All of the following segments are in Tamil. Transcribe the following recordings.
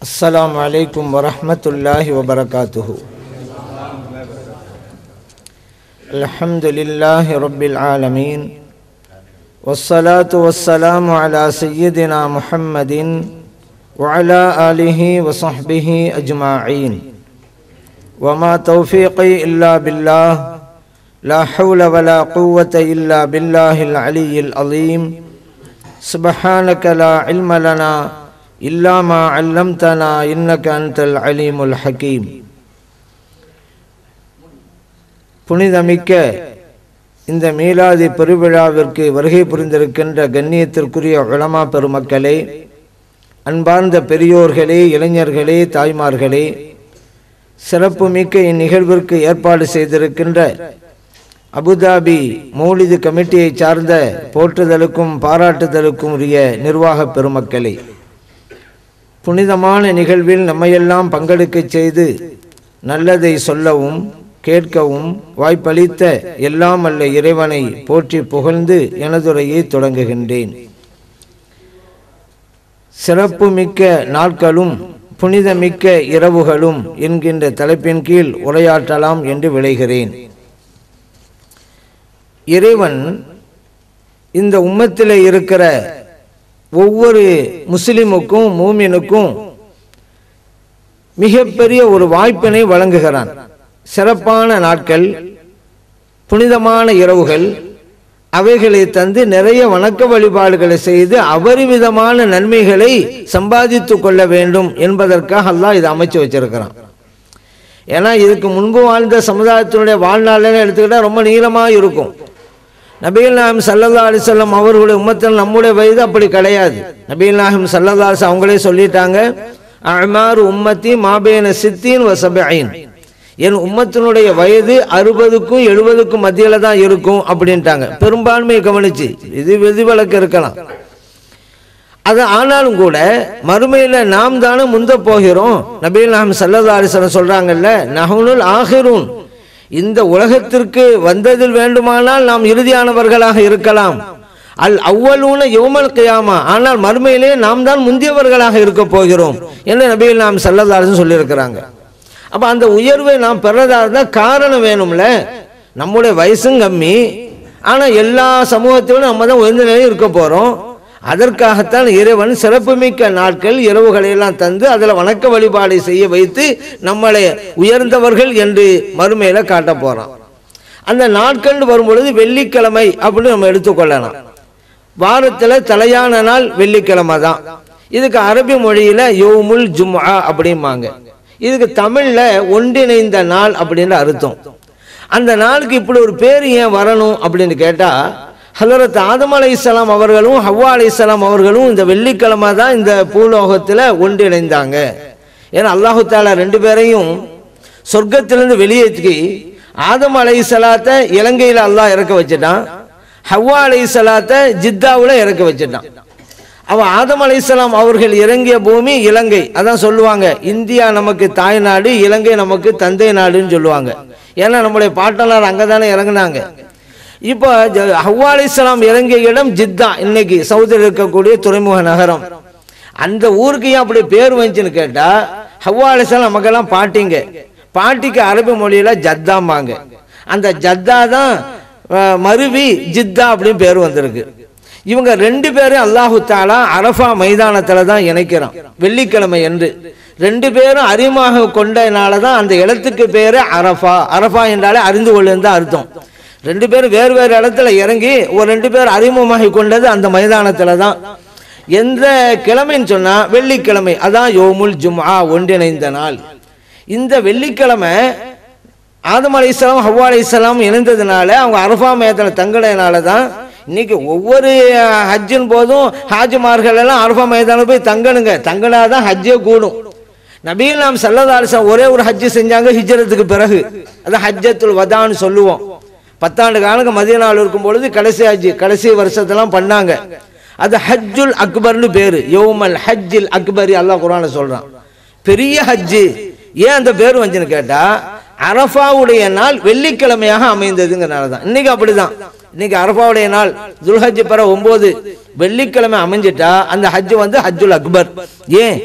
السلام عليكم ورحمة الله وبركاته الحمد لله رب العالمين والصلاة والسلام على سيدنا محمد وعلى آله وصحبه أجمعين وما توفيقي إلا بالله لا حول ولا قوة إلا بالله العلي العظيم سبحانك لا علم لنا إلا ما علمتنا إنك أنت العليم الحكيم புனிதமிக்க இந்த மீலாதி பெருவிழாவிற்கு வருகை புரிந்திருக்கின்ற கண்ணியத்திற்குரிய உலமா பெருமக்களே அன்பார்ந்த பெரியோர்களே இளைஞர்களே தாய்மார்களே சிறப்புமிக்க இந்நிகழ்விற்கு ஏற்பாடு செய்திருக்கின்ற அபுதாபி மௌலிது கமிட்டியை சார்ந்த போற்றுதலுக்கும் பாராட்டுதலுக்கும் உரிய நிர்வாக பெருமக்களே புனிதமான நிகழ்வில் நம்மையெல்லாம் பங்கெடுக்கச் செய்து நல்லதை சொல்லவும் கேட்கவும் வாய்ப்பளித்த எல்லாம் அல்ல இறைவனை போற்றி புகழ்ந்து எனதுரையை தொடங்குகின்றேன் சிறப்புமிக்க நாட்களும் புனிதமிக்க இரவுகளும் என்கின்ற தலைப்பின் கீழ் உரையாற்றலாம் என்று விளைகிறேன் இறைவன் இந்த உம்மத்தில் இருக்கிற ஒவ்வொரு முஸ்லிமுக்கும் மூமினுக்கும் மிகப்பெரிய ஒரு வாய்ப்பினை வழங்குகிறான் சிறப்பான நாட்கள் புனிதமான இரவுகள் அவைகளை தந்து நிறைய வணக்க வழிபாடுகளை செய்து அபரிமிதமான நன்மைகளை சம்பாதித்து கொள்ள வேண்டும் என்பதற்காக அல்லாஹ் இதை அமைச்சு வச்சிருக்கிறான் ஏன்னா இதுக்கு முன்பு வாழ்ந்த சமுதாயத்தினுடைய வாழ்நாளில் எடுத்துக்கிட்டால் ரொம்ப நீளமாக இருக்கும் நபீல் நாயம் சல்லல்லா அலிசல்லம் அவர்களுடைய உம்மத்தில் நம்முடைய வயது அப்படி கிடையாது நபீல் நாயம் சல்லல்லா அலிஸ் அவங்களே சொல்லிட்டாங்க அமார் உம்மத்தி மாபேன சித்தின் வசபைன் என் உம்மத்தினுடைய வயது அறுபதுக்கும் எழுபதுக்கும் மத்தியில் தான் இருக்கும் அப்படின்ட்டாங்க பெரும்பான்மையை கவனிச்சு இது விதிவிலக்கு இருக்கலாம் அது ஆனாலும் கூட மறுமையில் நாம் தானே முந்த போகிறோம் நபீல் நாயம் சல்லல்லா அலிசல்லம் சொல்றாங்கல்ல நகனுல் ஆகிரும் இந்த உலகத்திற்கு வந்ததில் வேண்டுமானால் நாம் இறுதியானவர்களாக இருக்கலாம் அல் அவ்வளூன யோமல் கியாமா ஆனால் மறுமையிலே நாம் தான் முந்தியவர்களாக இருக்க போகிறோம் என்று நபியில் நாம் செல்லதாரன்னு சொல்லியிருக்கிறாங்க அப்போ அந்த உயர்வை நாம் பெறதா இருந்தால் காரணம் வேணும்ல நம்முடைய வயசும் கம்மி ஆனால் எல்லா சமூகத்திலும் நம்ம தான் உயர்ந்த நிலையில் இருக்க போகிறோம் அதற்காகத்தான் இறைவன் சிறப்புமிக்க நாட்கள் இரவுகளை எல்லாம் தந்து அதில் வணக்க வழிபாடு செய்ய வைத்து நம்மளை உயர்ந்தவர்கள் என்று மறுமையில காட்ட போறான் அந்த நாட்கள் வரும்பொழுது வெள்ளிக்கிழமை அப்படின்னு நம்ம எடுத்துக்கொள்ளலாம் வாரத்தில் தலையான நாள் வெள்ளிக்கிழமை தான் இதுக்கு அரபி மொழியில யோமுல் ஜும்ஆ அப்படிம்பாங்க இதுக்கு தமிழ்ல ஒன்றிணைந்த நாள் அப்படின்னு அர்த்தம் அந்த நாளுக்கு இப்படி ஒரு பேர் ஏன் வரணும் அப்படின்னு கேட்டா ஹலரத் ஆதம் அலை இஸ்லாம் அவர்களும் ஹவ்வா அலை இஸ்லாம் அவர்களும் இந்த வெள்ளிக்கிழமை தான் இந்த பூலோகத்தில் ஒன்றிணைந்தாங்க ஏன்னா அல்லாஹு தாலா ரெண்டு பேரையும் சொர்க்கத்திலிருந்து வெளியேற்றி ஆதம் அலை சலாத்தை இலங்கையில் அல்லாஹ் இறக்க வச்சுட்டான் ஹவ்வா அலை சலாத்தை ஜித்தாவில் இறக்க வச்சுட்டான் அவன் ஆதம் அலை அவர்கள் இறங்கிய பூமி இலங்கை அதான் சொல்லுவாங்க இந்தியா நமக்கு தாய்நாடு இலங்கை நமக்கு தந்தை நாடுன்னு சொல்லுவாங்க ஏன்னா நம்முடைய பாட்டனார் அங்கே தானே இறங்கினாங்க இப்போ ஹவ்வா அலிஸ்லாம் இறங்கிய இடம் ஜித்தா இன்னைக்கு சவுதியில் இருக்கக்கூடிய துறைமுக நகரம் அந்த ஊருக்கு ஏன் அப்படி பேர் வந்துச்சுன்னு கேட்டா ஹவ்வா அலிஸ்லாம் நமக்கெல்லாம் பாட்டிங்க பாட்டிக்கு அரபி மொழியில ஜத்தாம்பாங்க அந்த ஜத்தா தான் மருவி ஜித்தா அப்படின்னு பேர் வந்திருக்கு இவங்க ரெண்டு பேரும் அல்லாஹு தாலா அரஃபா மைதானத்துல தான் இணைக்கிறான் வெள்ளிக்கிழமை என்று ரெண்டு பேரும் அறிமுக கொண்டனால தான் அந்த இடத்துக்கு பேரு அரஃபா அரஃபா என்றாலே அறிந்து கொள்ளுன்னு தான் அர்த்தம் ரெண்டு பேரும் வேறு வேறு இடத்துல இறங்கி ஒரு ரெண்டு பேர் அறிமுகமாகி கொண்டது அந்த மைதானத்துல தான் எந்த கிழமைன்னு சொன்னா வெள்ளிக்கிழமை அதான் யோமுல் ஜும்ஆ ஒன்றிணைந்த நாள் இந்த வெள்ளிக்கிழமை ஆதம் அலி இஸ்லாம் ஹவ்வா அலி இஸ்லாம் இணைந்ததுனால அவங்க அரஃபா மையத்தில் தங்கினதுனால தான் இன்னைக்கு ஒவ்வொரு ஹஜ்ஜின் போதும் ஹாஜிமார்கள் எல்லாம் அரஃபா மையத்தான போய் தங்கணுங்க தங்கினாதான் ஹஜ்ஜே கூடும் நபீல் நாம் சல்லதாலிசம் ஒரே ஒரு ஹஜ்ஜு செஞ்சாங்க ஹிஜ்ரத்துக்கு பிறகு அதான் ஹஜ்ஜத்துல் வதான்னு சொல்லுவோம் பத்தாண்டு காலங்க மதியநாள் இருக்கும் பொழுது கடைசி ஹஜ்ஜு கடைசி வருஷத்தெல்லாம் பண்ணாங்க அது ஹஜ்ஜுல் அக்பர்னு பேரு யோமல் ஹஜ்ஜில் அக்பரி அல்லாஹ் குரான சொல்றான் பெரிய ஹஜ்ஜு ஏன் அந்த பேர் வந்துன்னு கேட்டா அரஃபாவுடைய நாள் வெள்ளிக்கிழமையாக அமைந்ததுங்கிறனால தான் இன்னைக்கு அப்படிதான் இன்னைக்கு அரஃபாவுடைய நாள் துல்ஹஜ் பெற ஒன்பது வெள்ளிக்கிழமை அமைஞ்சிட்டா அந்த ஹஜ் வந்து ஹஜ்ஜுல் அக்பர் ஏன்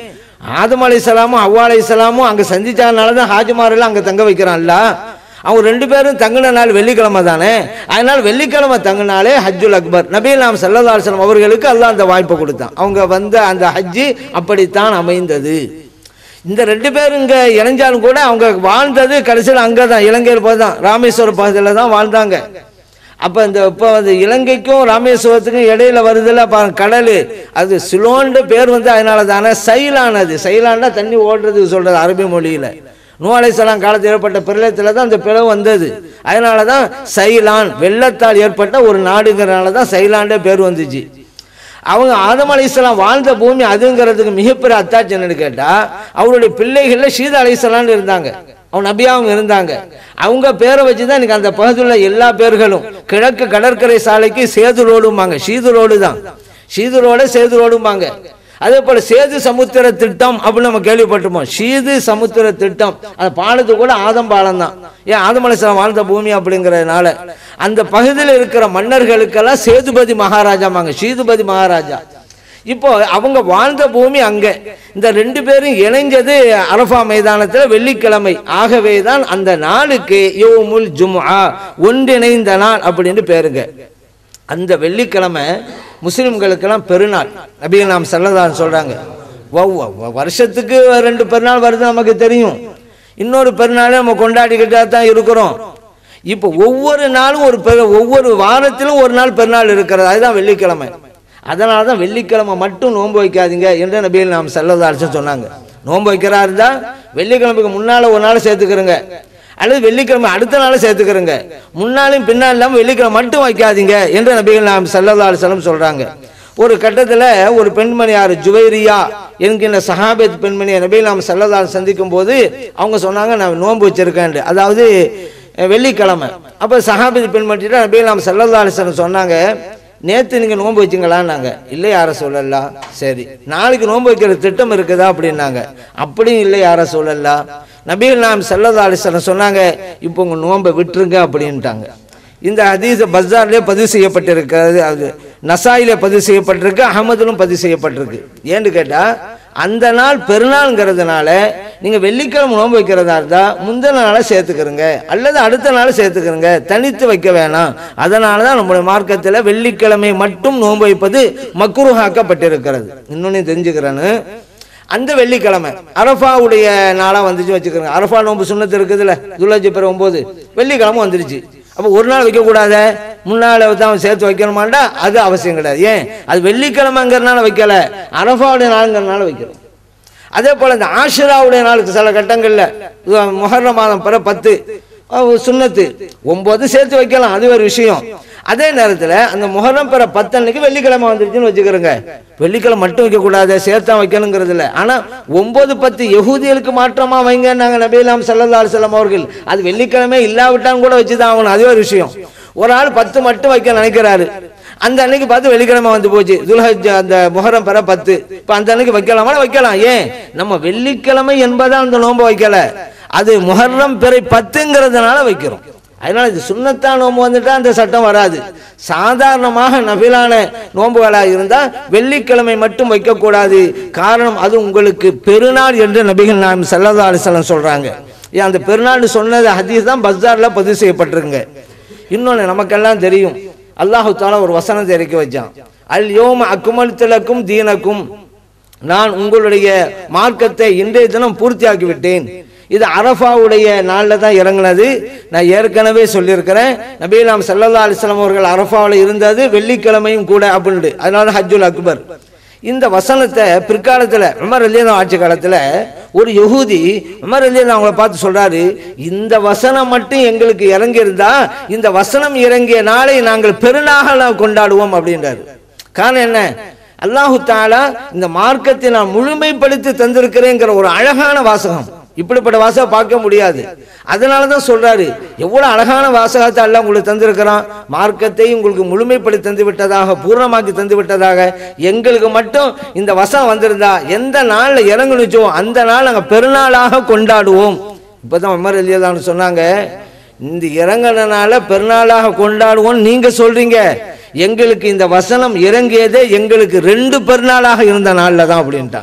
ஆதம் அலைசலாமும் அவ்வா அலைசலாமும் அங்கே சந்திச்சதுனால தான் ஹாஜிமாரெல்லாம் அங்கே தங்க வைக்கிறான்ல அவங்க ரெண்டு பேரும் தங்கின நாள் வெள்ளிக்கிழமை தானே அதனால் வெள்ளிக்கிழமை தங்கினாலே ஹஜ்ஜுல் அக்பர் நபீல் நாம் சல்லா அலுவலம் அவர்களுக்கு அல்லாஹ் அந்த வாய்ப்பை கொடுத்தான் அவங்க வந்த அந்த ஹஜ்ஜி அப்படித்தான் அமைந்தது இந்த ரெண்டு பேரும் இங்கே இணைஞ்சாலும் கூட அவங்க வாழ்ந்தது கடைசியில் அங்கே தான் இலங்கையில் போய் தான் ராமேஸ்வர பகுதியில் தான் வாழ்ந்தாங்க அப்போ இந்த இப்போ வந்து இலங்கைக்கும் ராமேஸ்வரத்துக்கும் இடையில வருதுல்ல பா கடல் அது சிலோண்டு பேர் வந்து அதனால தானே சைலானது சைலான்னா தண்ணி ஓடுறது சொல்கிறது அரபி மொழியில் நூலைசலாம் காலத்தில் ஏற்பட்ட பிரளயத்தில் தான் அந்த பிளவு வந்தது அதனால தான் சைலான் வெள்ளத்தால் ஏற்பட்ட ஒரு நாடுங்கிறனால தான் சைலாண்டே பேர் வந்துச்சு அவங்க ஆதம் அலைசலாம் வாழ்ந்த பூமி அதுங்கிறதுக்கு மிகப்பெரிய அத்தாட்சி என்னன்னு கேட்டால் அவருடைய பிள்ளைகளில் சீதா அலைசலான்னு இருந்தாங்க அவன் நபியாவும் இருந்தாங்க அவங்க பேரை வச்சு தான் எனக்கு அந்த பகுதியில் உள்ள எல்லா பேர்களும் கிழக்கு கடற்கரை சாலைக்கு சேது ரோடும்பாங்க சீது ரோடு தான் சீது ரோட சேது ரோடும்பாங்க அதே போல சேது சமுத்திர திட்டம் அப்படின்னு நம்ம கேள்விப்பட்டிருப்போம் சீது சமுத்திர திட்டம் அந்த பாலத்து கூட ஆதம் பாலம் தான் ஏன் ஆதமலைசலம் வாழ்ந்த பூமி அப்படிங்கிறதுனால அந்த பகுதியில் இருக்கிற மன்னர்களுக்கெல்லாம் சேதுபதி மகாராஜாமாங்க சீதுபதி மகாராஜா இப்போ அவங்க வாழ்ந்த பூமி அங்க இந்த ரெண்டு பேரும் இணைஞ்சது அரஃபா மைதானத்தில் வெள்ளிக்கிழமை ஆகவே தான் அந்த நாளுக்கு யோமுல் ஜும்ஆ ஒன்றிணைந்த நாள் அப்படின்னு பேருங்க அந்த வெள்ளிக்கிழமை முஸ்லிம்களுக்கெல்லாம் பெருநாள் நபிகள் நாம் செல்லதான் சொல்றாங்க வவ் வவ் வருஷத்துக்கு ரெண்டு பெருநாள் வருது நமக்கு தெரியும் இன்னொரு பெருநாளை நம்ம கொண்டாடிக்கிட்டா தான் இருக்கிறோம் இப்போ ஒவ்வொரு நாளும் ஒரு பெரு ஒவ்வொரு வாரத்திலும் ஒரு நாள் பெருநாள் இருக்கிறது அதுதான் வெள்ளிக்கிழமை அதனால தான் வெள்ளிக்கிழமை மட்டும் நோன்பு வைக்காதீங்க என்று நபிகள் நாம் செல்லதாரிசன் சொன்னாங்க நோன்பு வைக்கிறா இருந்தா வெள்ளிக்கிழமைக்கு முன்னால ஒரு நாள் சேர்த்துக்கிறோங்க அல்லது வெள்ளிக்கிழமை அடுத்த நாள் சேர்த்துக்கிறோங்க முன்னாலும் பின்னால் இல்லாமல் வெள்ளிக்கிழமை மட்டும் வைக்காதீங்க என்று நபிகள் நாம் செல்லதா செல்லம் சொல்றாங்க ஒரு கட்டத்தில் ஒரு பெண்மணி யார் ஜுவைரியா என்கின்ற சஹாபத் பெண்மணியை நபிகள் நாம் செல்லதால் சந்திக்கும் போது அவங்க சொன்னாங்க நான் நோன்பு வச்சிருக்கேன் அதாவது அஹ், வெள்ளிக்கிழமை அப்போ சஹாபத் பெண்மணிட்ட நபிகள் நாம் செல்லதா சொன்னாங்க நேற்று நீங்கள் நோன்பு வச்சிங்களான்னாங்க இல்லை யாரை சொல்லலாம் சரி நாளைக்கு நோன்பு வைக்கிற திட்டம் இருக்குதா அப்படின்னாங்க அப்படியும் இல்லை யாரை சொல்லலாம் நபிகள் நாம் செல்லதா அலிஸ்வரம் சொன்னாங்க இப்போ உங்கள் நோன்பை விட்டுருங்க அப்படின்ட்டாங்க இந்த ஹதீஸ் பஸார்லேயே பதிவு செய்யப்பட்டிருக்கிறது அது நசாயிலே பதிவு செய்யப்பட்டிருக்கு அகமதிலும் பதிவு செய்யப்பட்டிருக்கு ஏன்னு கேட்டால் அந்த நாள் பெருநாள்ங்கிறதுனால நீங்கள் வெள்ளிக்கிழமை நோன்பு வைக்கிறதா இருந்தால் முந்தின நாளை சேர்த்துக்கிறங்க அல்லது அடுத்த நாள் சேர்த்துக்கிறங்க தனித்து வைக்க வேணாம் அதனால தான் நம்முடைய மார்க்கத்தில் வெள்ளிக்கிழமை மட்டும் நோன்பு வைப்பது மக்குருஹாக்கப்பட்டிருக்கிறது இன்னொன்று தெரிஞ்சுக்கிறேன்னு அந்த வெள்ளிக்கிழமை அரஃபாவுடைய நாளாக வந்துச்சு வச்சுக்கிறோங்க அரஃபா நோன்பு சுண்ணத்து இருக்குதுல்ல துலஜி பிற ஒம்பது வெள்ளிக்கிழமை வந்துருச்சு அப்போ ஒரு நாள் வைக்கக்கூடாத முன்னால தான் சேர்த்து வைக்கணுமாண்டா அது அவசியம் கிடையாது ஏன் அது வெள்ளிக்கிழமைங்கிறனால வைக்கல அரஃபாவுடைய நாளுங்கிறனால வைக்கிறோம் அதே போல் இந்த ஆஷிராவுடைய நாளுக்கு சில கட்டங்களில் முஹர்ரம் மாதம் பிற பத்து அஹ் சுன்னத்து ஒன்பது சேர்த்து வைக்கலாம் அது ஒரு விஷயம் அதே நேரத்தில் அந்த முஹர்ரம் பிற பத்து அன்னைக்கு வெள்ளிக்கிழமை வந்துருச்சுன்னு வச்சுக்கிறோங்க வெள்ளிக்கிழமை மட்டும் வைக்கக்கூடாது சேர்த்தா வைக்கணுங்கிறது இல்லை ஆனால் ஒன்பது பத்து யகூதிகளுக்கு மாற்றமா வைங்க நாங்கள் நபிலாம் சல்லல்லா செல்லம் அவர்கள் அது வெள்ளிக்கிழமை இல்லாவிட்டாலும் கூட வச்சு தான் ஆகணும் அது ஒரு விஷயம் ஒரு ஆள் பத்து மட்டும் வைக்க நினைக்கிறாரு அந்த அன்னைக்கு பார்த்து வெள்ளிக்கிழமை வந்து போச்சு துல்ஹஜ் அந்த முஹரம் பெற பத்து இப்போ அந்த அன்னைக்கு வைக்கலாமா வைக்கலாம் ஏன் நம்ம வெள்ளிக்கிழமை என்பதா அந்த நோன்பை வைக்கல அது முஹர்ரம் பிறை பத்துங்கிறதுனால வைக்கிறோம் அதனால இது சுண்ணத்தா நோன்பு வந்துட்டா அந்த சட்டம் வராது சாதாரணமாக நபிலான நோன்புகளாக இருந்தால் வெள்ளிக்கிழமை மட்டும் வைக்கக்கூடாது காரணம் அது உங்களுக்கு பெருநாள் என்று நபிகள் நாம் சல்லதா அலிசல்லம் சொல்றாங்க ஏன் அந்த பெருநாள் சொன்னது ஹதீஸ் தான் பஸ்தார்ல பதிவு செய்யப்பட்டிருங்க இன்னொன்று நமக்கெல்லாம் தெரியும் அல்லாஹு தாலா ஒரு வசனத்தை இறக்கி வச்சான் அல் யோம அக்குமல்தலக்கும் தீனக்கும் நான் உங்களுடைய மார்க்கத்தை இன்றைய தினம் பூர்த்தியாக்கி விட்டேன் இது அரஃபாவுடைய நாளில் தான் இறங்குனது நான் ஏற்கனவே சொல்லியிருக்கிறேன் நபீலாம் சல்லல்லா அலிஸ்லாம் அவர்கள் அரஃபாவில் இருந்தது வெள்ளிக்கிழமையும் கூட அப்படின்ட்டு அதனால ஹஜ்ஜுல் அக்பர் இந்த வசனத்தை பிற்காலத்தில் உமர் அலியன் ஆட்சி காலத்தில் ஒரு யகூதி உமர் அலியன் அவங்கள பார்த்து சொல்றாரு இந்த வசனம் மட்டும் எங்களுக்கு இறங்கியிருந்தா இந்த வசனம் இறங்கிய நாளை நாங்கள் பெருநாளாக கொண்டாடுவோம் அப்படின்றாரு காரணம் என்ன அல்லாஹு தாலா இந்த மார்க்கத்தை நான் முழுமைப்படுத்தி தந்திருக்கிறேங்கிற ஒரு அழகான வாசகம் இப்படிப்பட்ட வாசகம் பார்க்க முடியாது அதனால தான் சொல்றாரு எவ்வளவு அழகான வாசகத்தை அல்லாஹ் உங்களுக்கு தந்திருக்கிறான் மார்க்கத்தை உங்களுக்கு முழுமைப்படுத்தி தந்து விட்டதாக பூர்ணமாக்கி தந்து விட்டதாக எங்களுக்கு மட்டும் இந்த வசம் வந்திருந்தா எந்த நாளில் இறங்குனுச்சோ அந்த நாள் நாங்கள் பெருநாளாக கொண்டாடுவோம் இப்போதான் உமர் அலியதான் சொன்னாங்க இந்த இறங்கினால பெருநாளாக கொண்டாடுவோம் நீங்க சொல்றீங்க எங்களுக்கு இந்த வசனம் இறங்கியதே எங்களுக்கு ரெண்டு பெருநாளாக இருந்த நாளில் தான் அப்படின்ட்டாங்க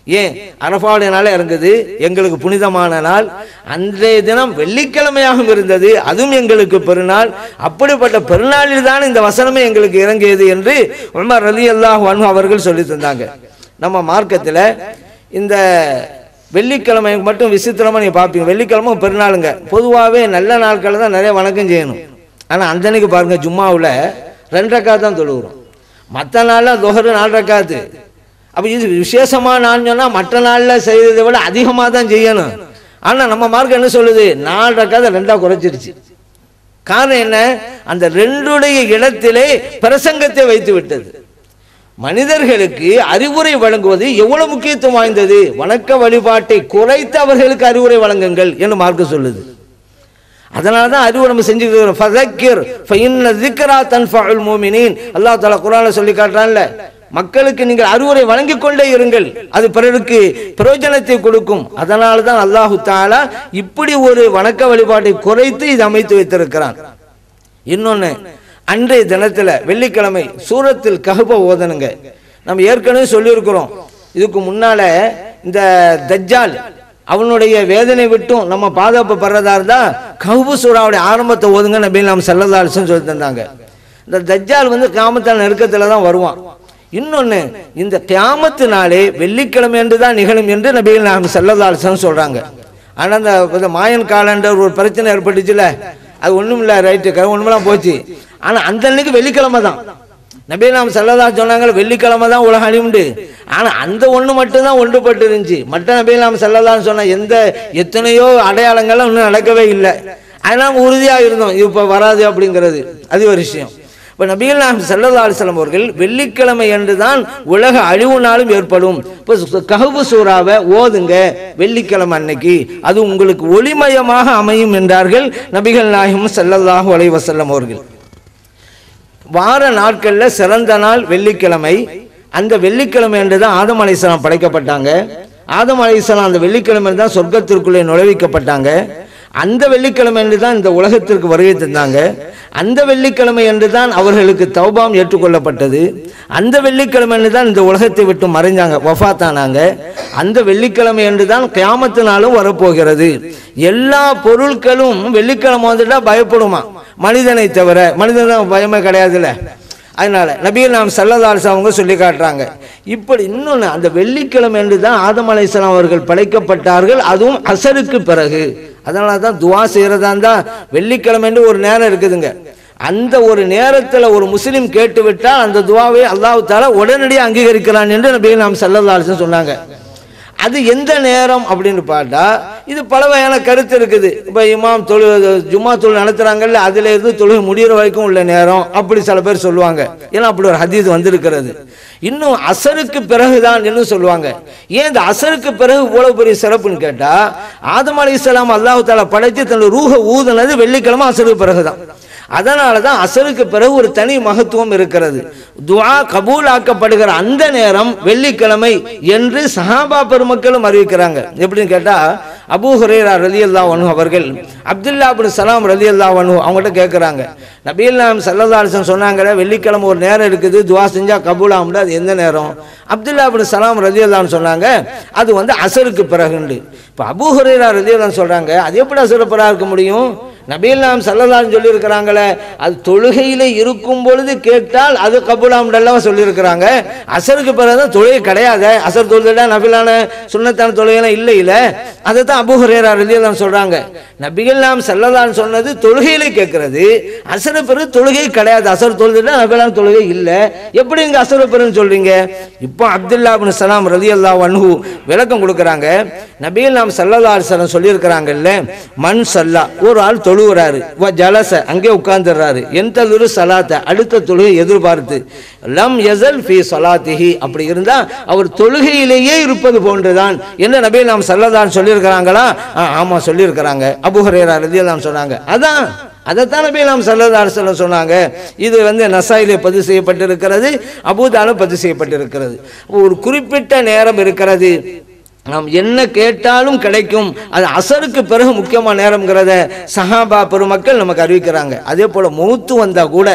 ஏன் அரபாவுடைய நாள் இறங்குது எங்களுக்கு புனிதமான நாள் அன்றைய தினம் வெள்ளிக்கிழமையாகவும் இருந்தது அதுவும் எங்களுக்கு பெருநாள் அப்படிப்பட்ட பெருநாளில் தான் இந்த வசனமே எங்களுக்கு இறங்கியது என்று உமர் ரலி அல்லாஹ் அவர்கள் சொல்லி தந்தாங்க நம்ம மார்க்கத்தில் இந்த வெள்ளிக்கிழமை மட்டும் விசித்திரமா நீங்க பார்ப்பீங்க வெள்ளிக்கிழமை பெருநாளுங்க பொதுவாகவே நல்ல நாட்களில் தான் நிறைய வணக்கம் செய்யணும் ஆனால் அந்த அன்னைக்கு பாருங்க ஜும்மாவில் ரெண்டு ரக்காத் தான் தொழுகிறோம் மற்ற நாளில் தொகரு நாலு ரக்காத்து அப்போ இது விசேஷமாக நான் சொன்னால் மற்ற நாளில் செய்ததை விட அதிகமாக தான் செய்யணும் ஆனால் நம்ம மார்க்கம் என்ன சொல்லுது நாலு ரக்காத ரெண்டாக குறைச்சிருச்சு காரணம் என்ன அந்த ரெண்டுடைய இடத்திலே பிரசங்கத்தை வைத்து விட்டது மனிதர்களுக்கு அறிவுரை வழங்குவது எவ்வளவு முக்கியத்துவம் வாய்ந்தது வணக்க வழிபாட்டை குறைத்து அவர்களுக்கு அறிவுரை வழங்குங்கள் என்று மார்க்கம் சொல்லுது அதனால தான் அறிவு நம்ம செஞ்சுக்கிறோம் ஃபதக்கிர் ஃபைன்ன திக்ரா தன்ஃபஉல் மூமினீன் அல்லாஹ் தஆலா குர்ஆன்ல சொல்லி காட்டுறான்ல மக்களுக்கு நீங்கள் அறிவுரை வழங்கிக் கொண்டே இருங்கள் அது பிறருக்கு பிரயோஜனத்தை கொடுக்கும் அதனால தான் அல்லாஹு தாலா இப்படி ஒரு வணக்க வழிபாட்டை குறைத்து இது அமைத்து வைத்திருக்கிறான் இன்னொன்னு அன்றைய தினத்துல வெள்ளிக்கிழமை சூரத்தில் கஹப ஓதனுங்க நம்ம ஏற்கனவே சொல்லியிருக்கிறோம் இதுக்கு முன்னால இந்த தஜ்ஜால் அவனுடைய வேதனை விட்டும் நம்ம பாதுகாப்பு படுறதா இருந்தா கஹபு சூறாவுடைய ஆரம்பத்தை ஓதுங்க நபி நாம் செல்லதாலிசன் சொல்லி தந்தாங்க இந்த தஜ்ஜால் வந்து காமத்தால் நெருக்கத்துல தான் வருவான் இன்னொன்னு இந்த கியாமத்து நாளே வெள்ளிக்கிழமை என்று தான் நிகழும் என்று நபிகள் நாம் செல்லதாலிசன் சொல்றாங்க ஆனா அந்த இந்த மாயன் காலண்டர் ஒரு பிரச்சனை ஏற்பட்டுச்சுல அது ஒண்ணும் இல்ல ரைட்டு ஒண்ணுமெல்லாம் போச்சு ஆனா அந்த அன்னைக்கு வெள்ளிக்கிழமை தான் நபி நாம் செல்லதா சொன்னாங்க வெள்ளிக்கிழமை தான் உலக அழிவுண்டு ஆனா அந்த ஒண்ணு மட்டும்தான் ஒன்றுபட்டு இருந்துச்சு மற்ற நபி நாம் செல்லதான்னு சொன்ன எந்த எத்தனையோ அடையாளங்கள்லாம் இன்னும் நடக்கவே இல்லை அதெல்லாம் உறுதியா இருந்தோம் இது இப்ப வராது அப்படிங்கிறது அது ஒரு விஷயம் இப்போ நபிகள் நாம் சல்லல்லா அலிஸ்லாம் அவர்கள் வெள்ளிக்கிழமை என்று தான் உலக அழிவு நாளும் ஏற்படும் இப்போ கஹபு சூறாவை ஓதுங்க வெள்ளிக்கிழமை அன்னைக்கு அது உங்களுக்கு ஒளிமயமாக அமையும் என்றார்கள் நபிகள் நாயகம் ஸல்லல்லாஹு அலைஹி வஸல்லம் அவர்கள் வார நாட்களில் சிறந்த நாள் வெள்ளிக்கிழமை அந்த வெள்ளிக்கிழமை என்று தான் ஆதம் அலைஹிஸ்ஸலாம் படைக்கப்பட்டாங்க ஆதம் அலைஹிஸ்ஸலாம் அந்த வெள்ளிக்கிழமை தான் சொர்க்கத்திற்குள்ளே நுழைவிக்கப்பட்டாங்க அந்த வெள்ளிக்கிழமை என்று தான் இந்த உலகத்திற்கு வருகை தந்தாங்க அந்த வெள்ளிக்கிழமை என்று தான் அவர்களுக்கு தௌபாம் ஏற்றுக்கொள்ளப்பட்டது அந்த வெள்ளிக்கிழமை என்று தான் இந்த உலகத்தை விட்டு மறைஞ்சாங்க வஃபாத்தானாங்க அந்த வெள்ளிக்கிழமை என்று தான் கியாமத்து நாளும் வரப்போகிறது எல்லா பொருட்களும் வெள்ளிக்கிழமை வந்துட்டா பயப்படுமா மனிதனை தவிர மனிதன் தான் பயமே கிடையாதுல்ல அதனால நபிகள் நாம் சல்லதாஸ் அவங்க சொல்லி காட்டுறாங்க இப்படி இன்னொன்று அந்த வெள்ளிக்கிழமை என்று தான் ஆதம் அலைஹிஸ்ஸலாம் அவர்கள் படைக்கப்பட்டார்கள் அதுவும் அசருக்கு பிறகு அதனால தான் துவா செய்கிறதா இருந்தால் வெள்ளிக்கிழமை என்று ஒரு நேரம் இருக்குதுங்க அந்த ஒரு நேரத்தில் ஒரு முஸ்லீம் கேட்டு விட்டால் அந்த துவாவை அல்லாஹ் தாலா உடனடியாக அங்கீகரிக்கிறான் என்று நபிகள் நாம் சல்லதாஸ் சொன்னாங்க அது எந்த நேரம் அப்படின்னு பார்த்தா இது பல வகையான கருத்து இருக்குது இப்போ இமாம் தொழு ஜும்மா தொழு நடத்துறாங்கல்ல அதுல இருந்து தொழுகை முடிகிற வரைக்கும் உள்ள நேரம் அப்படி சில பேர் சொல்லுவாங்க ஏன்னா அப்படி ஒரு ஹதீஸ் வந்திருக்கிறது இன்னும் அசருக்கு பிறகுதான் என்று சொல்லுவாங்க ஏன் இந்த அசருக்கு பிறகு இவ்வளவு பெரிய சிறப்புன்னு கேட்டா ஆதம் அலி இஸ்லாம் அல்லாஹு தாலா படைத்து தன்னுடைய ரூஹ ஊதுனது வெள்ளிக்கிழமை அசருக்கு பிறகுதான் அதனால தான் அசருக்கு பிறகு ஒரு தனி மகத்துவம் இருக்கிறது துஆ கபூல் ஆக்கப்படுகிற அந்த நேரம் வெள்ளிக்கிழமை என்று சஹாபா பெருமக்களும் அறிவிக்கிறாங்க எப்படின்னு கேட்டா அபூ ஹுரேரா ரலியல்லா அன்ஹு அவர்கள் அப்துல்லா பின் சலாம் ரலியல்லா அன்ஹு அவங்ககிட்ட கேட்குறாங்க நபிகள் நாம் சல்லதாசன் சொன்னாங்களே வெள்ளிக்கிழமை ஒரு நேரம் இருக்குது துவா செஞ்சா கபூல் ஆகும்ல அது எந்த நேரம் அப்துல்லா பின் சலாம் ரலியல்லான்னு சொன்னாங்க அது வந்து அசருக்கு பிறகுண்டு இப்போ அபூ ஹுரேரா ரலியல்லான்னு சொல்றாங்க அது எப்படி அசரு பிறகு இருக்க முடியும் நபிகள் நாம் சல்லல்லான்னு சொல்லியிருக்கிறாங்களே அது தொழுகையில் இருக்கும் பொழுது கேட்டால் அது கபுலாம்டெல்லாம் சொல்லியிருக்கிறாங்க அசருக்கு பிறகுதான் தொழுகை கிடையாது அசர் தொழுதா நபிலான சுண்ணத்தான தொழுகைலாம் இல்லை இல்லை அதை தான் அபு ஹுரேரா ரலியல்லாம் சொல்றாங்க நபிகள் நாம் சல்லல்லான்னு சொன்னது தொழுகையிலே கேட்கறது அசரு பிறகு தொழுகை கிடையாது அசர் தொழுதுட்டா நபிலான தொழுகை இல்லை எப்படி இங்க அசரு பிறகுன்னு சொல்றீங்க இப்போ அப்துல்லா பின் சலாம் ரலியல்லா அன்ஹு விளக்கம் கொடுக்குறாங்க நபிகள் நாம் சல்லல்லா அலிஸ்லாம் சொல்லியிருக்கிறாங்கல்ல மண் சல்லா ஒரு ஆள் தொழுகிறாரு வ ஜலச அங்கே உட்கார்ந்துடுறாரு எந்த துரு சலாத்தை அடுத்த தொழுகை எதிர்பார்த்து லம் யசல் ஃபி சலாத்திஹி அப்படி இருந்தா அவர் தொழுகையிலேயே இருப்பது போன்றுதான் என்ன நபி நாம் சல்லதான் சொல்லியிருக்கிறாங்களா ஆ, ஆமா சொல்லியிருக்கிறாங்க அபுஹரேரா ரதியெல்லாம் சொன்னாங்க அதான் அதைத்தான் நபி நாம் சல்லதார் சொல்ல சொன்னாங்க இது வந்து நசாயிலே பதிவு செய்யப்பட்டிருக்கிறது அபூதாலும் பதிவு செய்யப்பட்டிருக்கிறது ஒரு குறிப்பிட்ட நேரம் இருக்கிறது நாம் என்ன கேட்டாலும் கிடைக்கும் அது அசருக்கு பிறகு முக்கியமான நேரம்ங்கிறத சஹாபா பெருமக்கள் நமக்கு அறிவிக்கிறாங்க அதே போல மௌத்து வந்தா கூட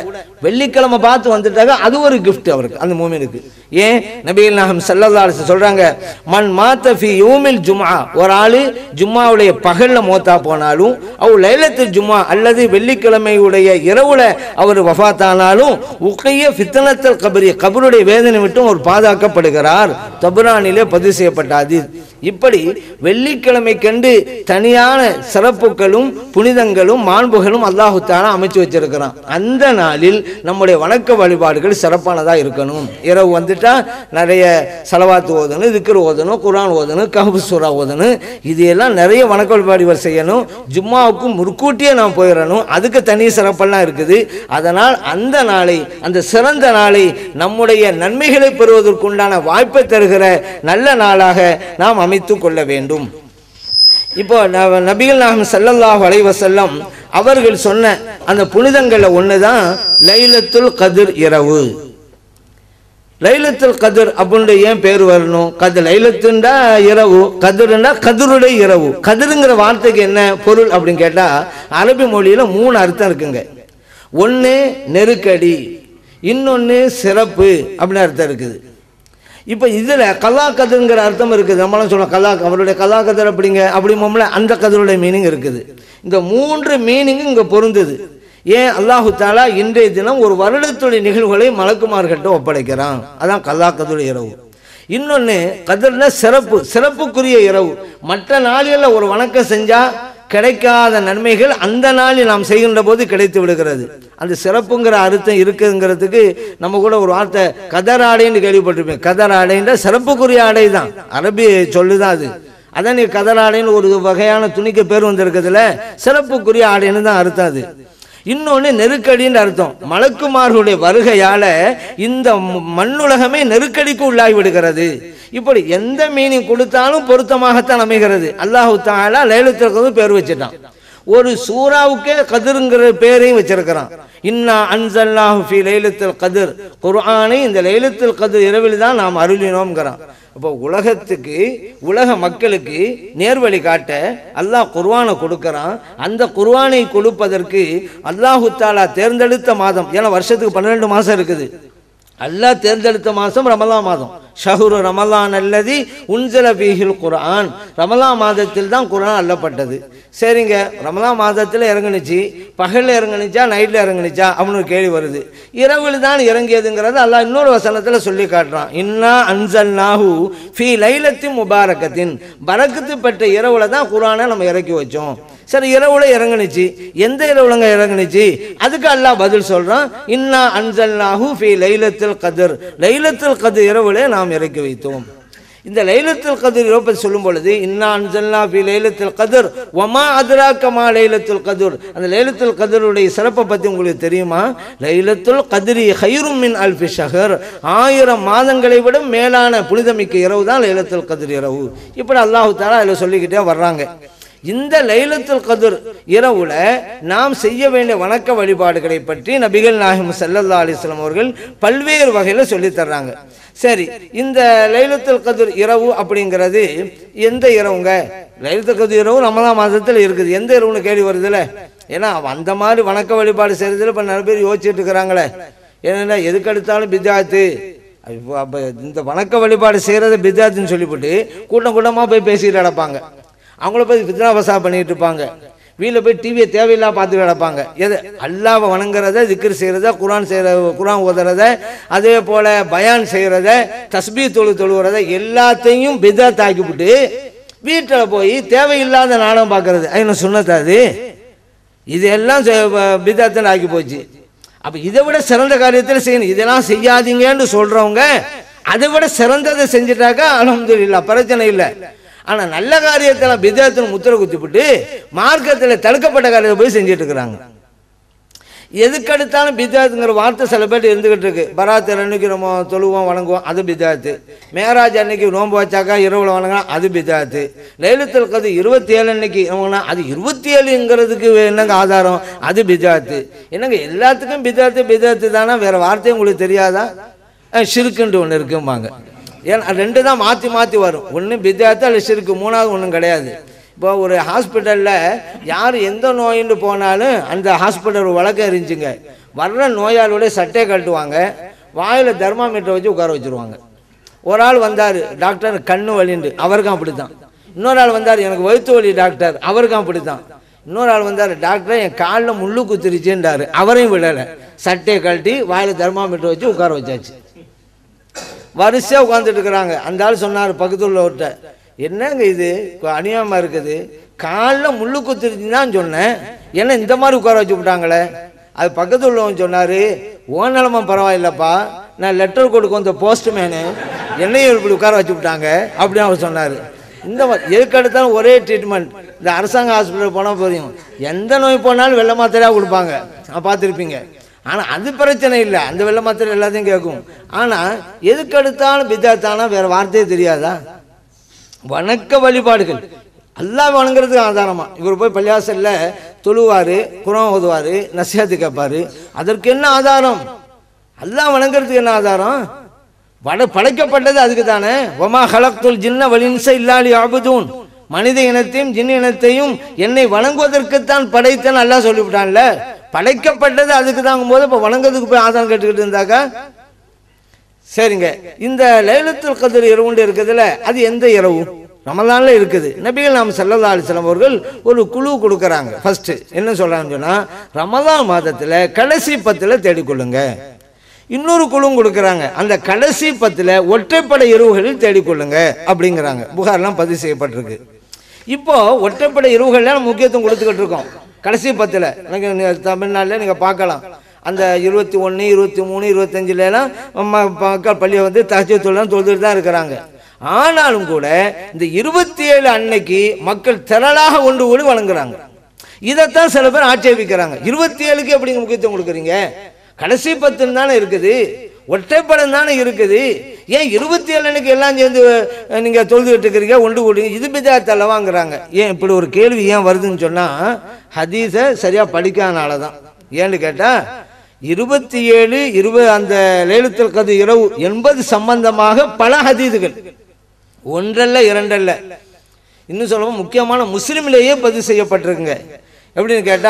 வெள்ளிக்கிழமை பார்த்து வந்துட்டாங்க அது ஒரு gift அவருக்கு அந்த மூமினுக்கு ஏன் நபிகள் நாகம் ஸல்லல்லாஹு அலைஹி வஸல்லம் சொல்றாங்க மன் மாத்த ஃபி யூமில் ஜும்ஆ ஒரு ஆளு ஜும்மாவுடைய பகல்ல மோத்தா போனாலும் அவ் லைலத்துல் ஜும்ஆ அல்லது வெள்ளிக்கிழமையுடைய இரவுல அவர் வஃபாத்தானாலும் உக்கைய ஃபித்னத்தல் கபரி கபருடைய வேதனை விட்டும் அவர் பாதுகாக்கப்படுகிறார் தபுரானிலே பதிவு செய்யப்பட்ட அதீத் இப்படி வெள்ளிக்கிழமை கண்டு தனியான சிறப்புகளும் புனிதங்களும் மாண்புகளும் அல்லாஹு தாலா அமைச்சு வச்சிருக்கிறான் அந்த நாளில் நம்முடைய வணக்க வழிபாடுகள் சிறப்பானதா இருக்கணும் இரவு வந்துட்டா நிறைய செலவாத்து ஓதணும் திக்ரு ஓதணும் குரான் ஓதணும் கஹபு சூரா ஓதணும் இது எல்லாம் நிறைய வணக்க வழிபாடுகள் செய்யணும் ஜும்மாவுக்கு முற்கூட்டியே நாம் போயிடணும் அதுக்கு தனி சிறப்பெல்லாம் இருக்குது அதனால் அந்த நாளை அந்த சிறந்த நாளை நம்முடைய நன்மைகளை பெறுவதற்குண்டான வாய்ப்பை தருகிற நல்ல நாளாக நாம் அமைத்துக் கொள்ள வேண்டும் இப்போ ந- நபிகள் நாகம் ஸல்லல்லாஹு அலைஹி வஸல்லம் அவர்கள் சொன்ன அந்த புனிதங்கள்ல ஒன்று தான் லைலத்துல் கதிர் இரவு லைலத்துல் கதிர் அப்படின்னு ஏன் பேர் வரணும் கது லைலத்துண்டா இரவு கதிருண்டா கதிருடைய இரவு கதிருங்கிற வார்த்தைக்கு என்ன பொருள் அப்படின்னு கேட்டா அரபி மொழியில மூணு அர்த்தம் இருக்குங்க ஒன்று நெருக்கடி இன்னொன்று சிறப்பு அப்படின்னு அர்த்தம் இருக்குது இப்போ இதில் கலா கதிருங்கிற அர்த்தம் இருக்குது நம்மளாம் சொல்லலாம் கலா அவருடைய கலா கதிர் அப்படிங்க அப்படிமோம்ல அந்த கதிருடைய மீனிங் இருக்குது இந்த மூன்று மீனிங்கும் இங்கே பொருந்துது ஏன் அல்லாஹு தாலா இன்றைய தினம் ஒரு வருடத்துடைய நிகழ்வுகளை மலக்குமார்கிட்ட ஒப்படைக்கிறான் அதான் கல்லா கதிருடைய இரவு இன்னொன்று கதிர்னா சிறப்பு சிறப்புக்குரிய இரவு மற்ற நாளில் ஒரு வணக்கம் செஞ்சா கிடைக்காத நன்மைகள் அந்த நாளில் நாம் செய்கின்ற போது கிடைத்து விடுகிறது அந்த சிறப்புங்கிற அர்த்தம் இருக்குங்கிறதுக்கு நம்ம கூட ஒரு வார்த்தை கதர் ஆடைன்னு கேள்விப்பட்டிருப்பேன் கதர் ஆடைன்ற சிறப்புக்குரிய ஆடை தான் அரபி சொல்லுதான் அது அதான் நீ கதர் ஆடைன்னு ஒரு வகையான துணிக்கு பேர் வந்திருக்கிறதுல சிறப்புக்குரிய ஆடைன்னு தான் அர்த்தம் அது இன்னொன்று நெருக்கடின்னு அர்த்தம் மலக்குமார்களுடைய வருகையால இந்த ம- மண்ணுலகமே நெருக்கடிக்கு உள்ளாகி விடுகிறது இப்படி எந்த மீனிங் கொடுத்தாலும் பொருத்தமாகத்தான் அமைகிறது அல்லாஹு தாலா லைலத்திற்கு பேர் வச்சுட்டான் ஒரு சூறாவுக்கே கதிருங்கிற பேரையும் வச்சிருக்கிறான் இன்னா அன்சல்லாஹு ஃபி லைலத்துல் கதிர் குர்ஆனை இந்த லைலத்துல் கதிர் இரவில் தான் நாம் அருளினோம்ங்கிறான் அப்போ உலகத்துக்கு உலக மக்களுக்கு நேர்வழி காட்ட அல்லாஹ் குர்ஆனை கொடுக்கறான் அந்த குர்ஆனை கொடுப்பதற்கு அல்லாஹு தாலா தேர்ந்தெடுத்த மாதம் ஏன்னா வருஷத்துக்கு பன்னிரெண்டு மாதம் இருக்குது அல்லாஹ் தேர்ந்தெடுத்த மாதம் ரமலான் மாதம் ஷஹுரு ரமலான் அல்லதி உன்சல பீஹில் குர்ஆன் ரமலான் மாதத்தில் தான் குர்ஆன் அல்லப்பட்டது சரிங்க ரமலான் மாதத்தில் இறங்குனுச்சு பகலில் இறங்குனுச்சா நைட்டில் இறங்குனுச்சா அப்படின்னு ஒரு கேள்வி வருது இரவில் தான் இறங்கியதுங்கிறது அல்லாஹ் இன்னொரு வசனத்தில் சொல்லி காட்டுறான் இன்னா அன்சல்நாஹு ஃபி லைலத்தின் முபாரக்கத்தின் பரக்கத்து பெற்ற இரவுல தான் குர்ஆனை நம்ம இறக்கி வச்சோம் சரி இரவுல இறங்குனுச்சு எந்த இரவுலங்க இறங்குனுச்சு அதுக்கு அல்லாஹ் பதில் சொல்றான் இன்னா அன்சல்நாஹு ஃபி லைலத்துல் கதிர் லைலத்துல் கதிர் இரவுல நாம் இறக்கி வைத்தோம் இந்த லைலத்துல் கதிர் இரவு பற்றி சொல்லும் பொழுது இன்னா அன்சல்னா ஃபி லைலத்துல் கதிர் வமா அதுராக்கமா லைலத்துல் கதிர் அந்த லைலத்துல் கதிருடைய சிறப்பை பற்றி உங்களுக்கு தெரியுமா லைலத்துல் கதிரி ஹைரும் மின் அல்ஃபி ஷஹர் ஆயிரம் மாதங்களை விட மேலான புனிதமிக்க இரவு தான் லைலத்துல் கதிர் இரவு இப்படி அல்லாஹு தாலா அதில் சொல்லிக்கிட்டே வர்றாங்க இந்த லைலத்துல் கதிர் இரவுல நாம் செய்ய வேண்டிய வணக்க வழிபாடுகளை பற்றி நபிகள் நாயகம் ஸல்லல்லாஹு அலைஹி வஸல்லம் அவர்கள் பல்வேறு வகையில் சொல்லித் தர்றாங்க சரி இந்த லைலத்துல் கதிர் இரவு அப்படிங்கிறது எந்த இரவுங்க லைலத்துல் கதிர் இரவு ரமலான் மாதத்தில் இருக்குது எந்த இரவுன்னு கேள்வி வருதுல்ல ஏன்னா அந்த மாதிரி வணக்க வழிபாடு செய்யறதுல இப்போ நிறைய பேர் யோசிச்சுட்டு இருக்கிறாங்களே ஏன்னா எதுக்கு எடுத்தாலும் பிஜாத்து இப்போ அப்போ இந்த வணக்க வழிபாடு செய்கிறத பிஜாத்துன்னு சொல்லிவிட்டு கூட்டம் கூட்டமாக போய் பேசிட்டு கிடப்பாங்க அவங்கள போய் ஃபித்னா பசா பண்ணிட்டு இருப்பாங்க வீட்டில் போய் டிவியை தேவையில்லா பார்த்து கிடப்பாங்க எது அல்லாவை வணங்குறத திக்ர் செய்கிறத குரான் செய்கிற குரான் ஓதுறத அதே போல் பயான் செய்கிறத தஸ்பீ தொழு தொழுகிறத எல்லாத்தையும் பிதாத் ஆக்கிவிட்டு வீட்டில் போய் தேவையில்லாத நாடகம் பார்க்கறது என்ன சுண்ணத்தாது இதெல்லாம் பிதாத்தன் ஆக்கி போச்சு அப்போ இதை விட சிறந்த காரியத்தில் செய்யணும் இதெல்லாம் செய்யாதீங்கன்னு சொல்கிறவங்க அதை விட சிறந்ததை செஞ்சுட்டாக்கா அலமதுல்லா பிரச்சனை இல்லை ஆனால் நல்ல காரியத்தில் பிதாத்தில் முத்திர குத்திவிட்டு மார்க்கத்தில் தடுக்கப்பட்ட காரியத்தை போய் செஞ்சுட்டு இருக்கிறாங்க எதுக்கெடுத்தாலும் பிதாத்துங்கிற வார்த்தை சில பேர் இருந்துகிட்டு இருக்கு பராத்தர் அன்னைக்கு நம்ம தொழுவோம் வணங்குவோம் அது பிதாத்து மேராஜ் அன்னைக்கு நோன்பு வச்சாக்கா இரவுல வணங்கலாம் அது பிதாத்து லைலத்துல் கது இருபத்தி ஏழு அன்னைக்கு வணங்கினா அது இருபத்தி ஏழுங்கிறதுக்கு என்னங்க ஆதாரம் அது பிதாத்து என்னங்க எல்லாத்துக்கும் பிதாத்து பிதாத்து தானே வேற வார்த்தை உங்களுக்கு தெரியாதா அஹ் ஷிருக்குன்ட்டு ஒன்று இருக்கும்பாங்க ஏன்னா ரெண்டு தான் மாற்றி மாற்றி வரும் ஒன்று பிதாத்து அல்ல ஷிருக்கு மூணாவது ஒன்றும் கிடையாது இப்போ ஒரு ஹாஸ்பிட்டலில் யார் எந்த நோயின்னு போனாலும் அந்த ஹாஸ்பிட்டல் ஒரு வழக்கம் இருந்துச்சுங்க வர்ற நோயாளியோட சட்டையை கட்டுவாங்க வாயில் தெர்மாமீட்டர் வச்சு உட்கார வச்சுருவாங்க ஒரு ஆள் வந்தார் டாக்டர் கண்ணு வலிண்டு அவருக்கும் அப்படி தான் இன்னொரு ஆள் வந்தார் எனக்கு வயிற்று வலி டாக்டர் அவருக்கும் அப்படி தான் இன்னொரு ஆள் வந்தார் டாக்டர் என் காலில் முள்ளு குத்திருச்சுன்றாரு அவரையும் விடலை சட்டையை கழட்டி வாயில் தெர்மாமீட்டர் வச்சு உட்கார வச்சாச்சு வரிசையாக உட்காந்துட்டு இருக்கிறாங்க அந்த ஆள் சொன்னார் பக்கத்தில் உள்ளவர்கிட்ட என்னங்க இது அநியாயமாக இருக்குது காலில் முள்ளு குத்திருச்சுன்னு தான் சொன்னேன் ஏன்னா இந்த மாதிரி உட்கார வச்சு விட்டாங்களே அது பக்கத்தில் உள்ளவன் சொன்னார் ஓ நிலமா பரவாயில்லப்பா நான் லெட்டர் கொடுக்க வந்த போஸ்ட்மேனு என்னையும் இப்படி உட்கார வச்சு விட்டாங்க அப்படின்னு அவர் சொன்னார் இந்த மாதிரி எதுக்கு எடுத்தாலும் ஒரே ட்ரீட்மெண்ட் இந்த அரசாங்க ஹாஸ்பிட்டல் போனால் போதும் எந்த நோய் போனாலும் வெள்ளை மாத்திரையாக கொடுப்பாங்க பார்த்துருப்பீங்க ஆனால் அது பிரச்சனை இல்லை அந்த வெள்ளை மாத்திரை எல்லாத்தையும் கேட்கும் ஆனால் எதுக்கு எடுத்தாலும் பித்தாத்தானா வேறு வார்த்தையே தெரியாதா வணக்க வழிபாடுகள் அல்லாஹ் வணங்குறதுக்கு ஆதாரமா இவர் போய் பள்ளியாசல்ல தொழுவார் குரம் ஓதுவார் நசியாத்து கேட்பாரு அதற்கு என்ன ஆதாரம் அல்லாஹ் வணங்குறதுக்கு என்ன ஆதாரம் வட படைக்கப்பட்டது அதுக்கு தானே ஒமா ஹலக்துல் ஜின்ன வலின்ச இல்லாலி ஆபுதூன் மனித இனத்தையும் ஜின் இனத்தையும் என்னை வணங்குவதற்குத்தான் படைத்தேன் அல்லாஹ் சொல்லிவிட்டான்ல படைக்கப்பட்டது அதுக்கு தாங்கும் போது இப்போ வணங்குறதுக்கு போய் ஆதாரம் கேட்டுக்கிட்டு இருந்தாக்கா சரிங்க இந்த லைலத்துல் கதிர் இரவுண்டு இருக்குதுல்ல அது எந்த இரவு ரமலான்ல இருக்குது நபிகள் நாம் சல்லல்லா அலிஸ்லாம் அவர்கள் ஒரு குழு கொடுக்குறாங்க ஃபர்ஸ்ட் என்ன சொல்றாங்கன்னு சொன்னா ரமலான் மாதத்துல கடைசி பத்துல தேடிக்கொள்ளுங்க இன்னொரு குழுவும் கொடுக்குறாங்க அந்த கடைசி பத்துல ஒற்றைப்படை இரவுகளில் தேடிக்கொள்ளுங்க அப்படிங்கிறாங்க புகார்லாம் பதிவு செய்யப்பட்டிருக்கு இப்போ ஒற்றைப்படை இரவுகள்லாம் முக்கியத்துவம் கொடுத்துக்கிட்டு இருக்கோம் கடைசி பத்தில் எனக்கு தமிழ்நாட்டில் நீங்கள் பார்க்கலாம் அந்த இருபத்தி ஒன்று இருபத்தி மூணு இருபத்தஞ்சிலலாம் மக்கள் பள்ளியை வந்து தகச்ச தொழிலாம் தொழுதுட்டு தான் இருக்கிறாங்க ஆனாலும் கூட இந்த இருபத்தி ஏழு அன்னைக்கு மக்கள் திரளாக ஒன்று கூடி வழங்குறாங்க இதைத்தான் சில பேர் ஆட்சேபிக்கிறாங்க இருபத்தி ஏழுக்கு எப்படி முக்கியத்துவம் கொடுக்குறீங்க கடைசி பத்துன்னு தானே இருக்குது ஒற்றைப்படம் தானே இருக்குது ஏன் இருபத்தி ஏழு அன்னைக்கு எல்லாம் சேர்ந்து அஹ், நீங்க தொழுதுகிட்டு இருக்கிறீங்க ஒன்று கூடுங்க இது பிதாத் அல்லவாங்கிறாங்க ஏன் இப்படி ஒரு கேள்வி ஏன் வருதுன்னு சொன்னா ஹதீஸை சரியா படிக்காதனால தான் ஏன்னு கேட்டா இருபத்தி ஏழு இருபது அந்த லேலுத்தல் கது இரவு என்பது சம்பந்தமாக பல ஹதீதுகள் ஒன்றல்ல இரண்டல்ல இன்னும் சொல்லவும் முக்கியமான முஸ்லிம்லேயே பதிவு செய்யப்பட்டிருக்குங்க எப்படின்னு கேட்டா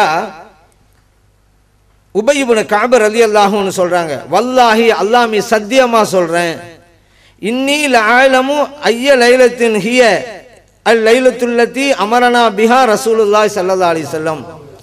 உபயிபுன காபர் அலி அல்லாஹுன்னு சொல்றாங்க வல்லாஹி அல்லாமி சத்தியமா சொல்றேன் இன்னி ஆழமு ஐய லைலத்தின் ஹிய அல் லைலத்துல்லத்தி அமரனா பிஹா ரசூலுல்லாஹி ஸல்லல்லாஹு அலைஹி வஸல்லம்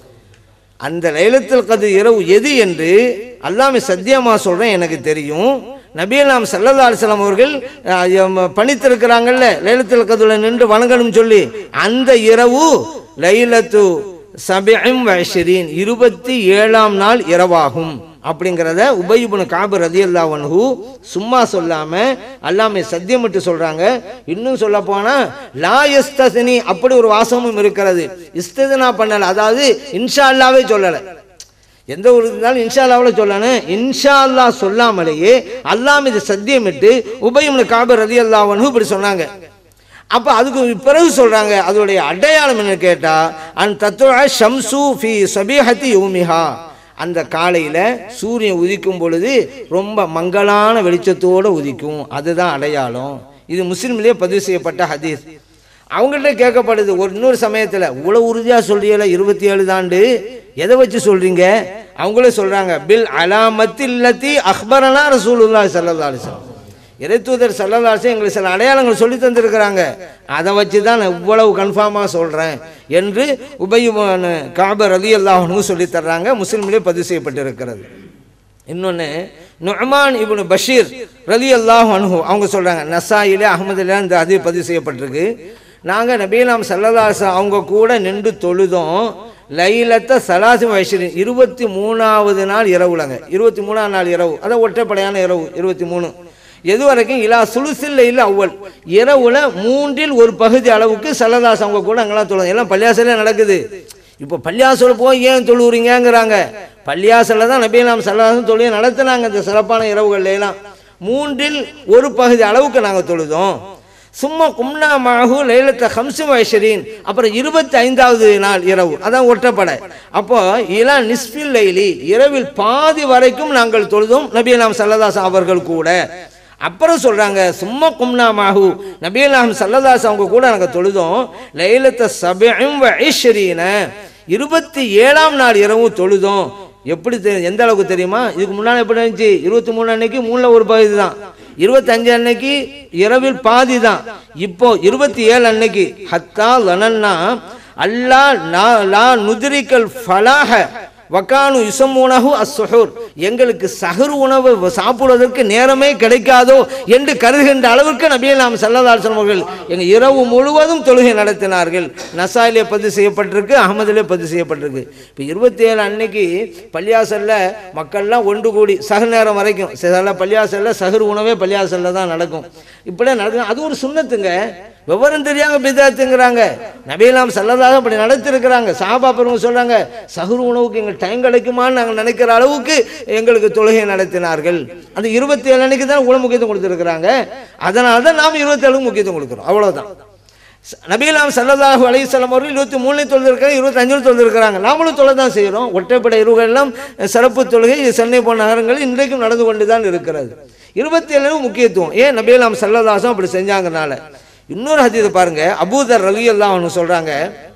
அந்த லைலத்துல் கது இரவு எது என்று அல்லாமே சத்தியமா சொல்றேன் எனக்கு தெரியும் நபியலாம் சல்லல்லா அலிஸ்லாம் அவர்கள் அஹ், எம், பணித்திருக்கிறாங்கல்ல லைலத்துல் கதுல நின்று வணங்கணும் சொல்லி அந்த இரவு லைலத்து சபிம் வஷரீன் இருபத்தி ஏழாம் நாள் இரவாகும் அப்படிங்கிறத உபயுபுன காபு ரதியல்லா வன்ஹு சும்மா சொல்லாம அல்லாமே சத்தியமிட்டு சொல்றாங்க இன்னும் சொல்ல போனா லா இஸ்தசினி அப்படி ஒரு வாசமும் இருக்கிறது இஸ்தனா பண்ணல அதாவது இன்ஷா அல்லாவே சொல்லலை எந்த ஒரு இருந்தாலும் இன்ஷா அல்லாவில் சொல்லணும் இன்ஷா அல்லாஹ் சொல்லாமலேயே அல்லாஹ் மீது சத்தியமிட்டு உபயம்னு காபர் ரதி அல்லாவனு இப்படி சொன்னாங்க அப்போ அதுக்கு பிறகு சொல்றாங்க அதோடைய அடையாளம் என்ன கேட்டா அன் தத்துவ ஷம்சு ஃபி சபீஹத்தி யூமிஹா அந்த காலையில சூரியன் உதிக்கும் பொழுது ரொம்ப மங்கலான வெளிச்சத்தோட உதிக்கும் அதுதான் அடையாளம் இது முஸ்லிம்லேயே பதிவு செய்யப்பட்ட ஹதீஸ் அவங்கள்ட்ட கேட்கப்படுது ஒரு இன்னொரு சமயத்தில் இவ்வளோ உறுதியாக சொல்றீங்களா இருபத்தி ஏழு தாண்டு எதை வச்சு சொல்றீங்க அவங்களே சொல்றாங்க பில் அலாமத்தில் இல்லத்தி அக்பரனா ரசூலுல்லாஹி ஸல்லல்லாஹு அலைஹி வஸல்லம் இறைத்தூதர் ஸல்லல்லாஹு அலைஹி வஸல்லம் எங்களுக்கு சில அடையாளங்கள் சொல்லி தந்திருக்கிறாங்க அதை வச்சு தான் நான் இவ்வளவு கன்ஃபார்மாக சொல்கிறேன் என்று உபயுமான காபர் அலி அல்லாஹனு சொல்லி தர்றாங்க முஸ்லீம்லேயே பதிவு செய்யப்பட்டிருக்கிறது இன்னொன்று நுஅமான் இப்னு பஷீர் ரலி அல்லாஹ் அன்ஹு அவங்க சொல்கிறாங்க நசாயிலே அகமதுல இந்த அது பதிவு செய்யப்பட்டிருக்கு நாங்கள் நபீலாம் சல்லல்லாஸ் அவங்க கூட நின்று தொழுதோம் லைலத்த சலாசி வயசின் இருபத்தி மூணாவது நாள் இரவுலங்க இருபத்தி மூணாவது நாள் இரவு அதான் ஒற்றைப்படையான இரவு இருபத்தி மூணு எது வரைக்கும் இலா சுலுசில் இல்லை அவ்வல் இரவுல மூன்றில் ஒரு பகுதி அளவுக்கு சல்லதாஸ் அவங்க கூட அங்கெல்லாம் தொழுது எல்லாம் பள்ளியாசலே நடக்குது இப்போ பள்ளியாசல போய் ஏன் தொழுவுறீங்கங்கிறாங்க பள்ளியாசல தான் நபீலாம் சல்லாசம் தொழுகை நடத்தினாங்க இந்த சிறப்பான இரவுகள்ல எல்லாம் மூன்றில் ஒரு பகுதி அளவுக்கு நாங்கள் தொழுதோம் சும்மா கும்னா மாகு லைலத்த ஹம்சு வைஷரீன் அப்புறம் இருபத்தி ஐந்தாவது நாள் இரவு அதான் ஒற்றப்படை அப்போ இலா நிஸ்பில் லைலி இரவில் பாதி வரைக்கும் நாங்கள் தொழுதோம் நபீலாம் சல்லதாஸ் அவர்கள் கூட அப்புறம் சொல்றாங்க சும்மா கும்னா மாஹு நபியல்லாம் சல்லதாஸ் அவங்க கூட நாங்கள் தொழுதோம் லைலத்த சபையும் ஐஸ்வரீன இருபத்தி ஏழாம் நாள் இரவும் தொழுதோம் எப்படி தெரியும் எந்த அளவுக்கு தெரியுமா இதுக்கு முன்னால் எப்படி இருந்துச்சு இருபத்தி மூணு அன்னைக்கு மூணில் ஒரு பகுதி தான் இருபத்தஞ்சு அன்னைக்கு இரவில் பாதி தான் இப்போ இருபத்தி ஏழு அன்னைக்கு ஹத்தா லனன்னா அல்லா லா லா நுதிரிக்கல் ஃபலாஹ வக்கானு இசமுனஹு அஸ்ஸுஹூர் எங்களுக்கு சஹர் உணவு சாப்பிடுவதற்கு நேரமே கிடைக்காதோ என்று கருதுகின்ற அளவுக்கு நபியை நாம் சல்லதாசன் அவர்கள் எங்கள் இரவு முழுவதும் தொழுகை நடத்தினார்கள் நசாயிலே பதிவு செய்யப்பட்டிருக்கு அகமதிலே பதிவு செய்யப்பட்டிருக்கு இப்போ இருபத்தி ஏழு அன்னைக்கு பள்ளியாசல்ல மக்கள்லாம் ஒன்று கூடி சகர் நேரம் வரைக்கும் சில பள்ளியாசல்ல சகர் உணவே பள்ளியாசல்ல தான் நடக்கும் இப்படியே நடக்கும் அது ஒரு சுண்ணத்துங்க விவரம் தெரியாம பிதாத்துங்கிறாங்க நபியெல்லாம் சல்லதாக அப்படி நடத்திருக்கிறாங்க சாபா பெருமை சொல்றாங்க சகுரு உணவுக்கு எங்கள் டைம் கிடைக்குமான்னு நாங்கள் நினைக்கிற அளவுக்கு எங்களுக்கு தொழுகை நடத்தினார்கள் அந்த இருபத்தி ஏழு அன்னைக்கு தான் உணவு முக்கியத்துவம் கொடுத்துருக்குறாங்க அதனால தான் நாம் இருபத்தி ஏழுக்கு முக்கியத்துவம் கொடுக்குறோம் அவ்வளவுதான் நபிகலாம் சல்லல்லாஹு அலைஹிஸ்ஸலாம் அவர்கள் இருபத்தி மூணுலையும் தொழுதிருக்காங்க இருபத்தஞ்சிலும் தொழுதிருக்கிறாங்க நாமளும் தொலை தான் செய்கிறோம் ஒற்றைப்படை இரவுகள் எல்லாம் சிறப்பு தொழுகை சென்னை போன்ற நகரங்களில் இன்றைக்கும் நடந்து கொண்டு தான் இருக்கிறது இருபத்தி ஏழு முக்கியத்துவம் ஏன் நபிகலாம் சல்லதாசம் அப்படி செஞ்சாங்கனால இன்னொரு ஹதீதை பாருங்க அபூதர் ரலி எல்லாம் ஒன்று சொல்கிறாங்க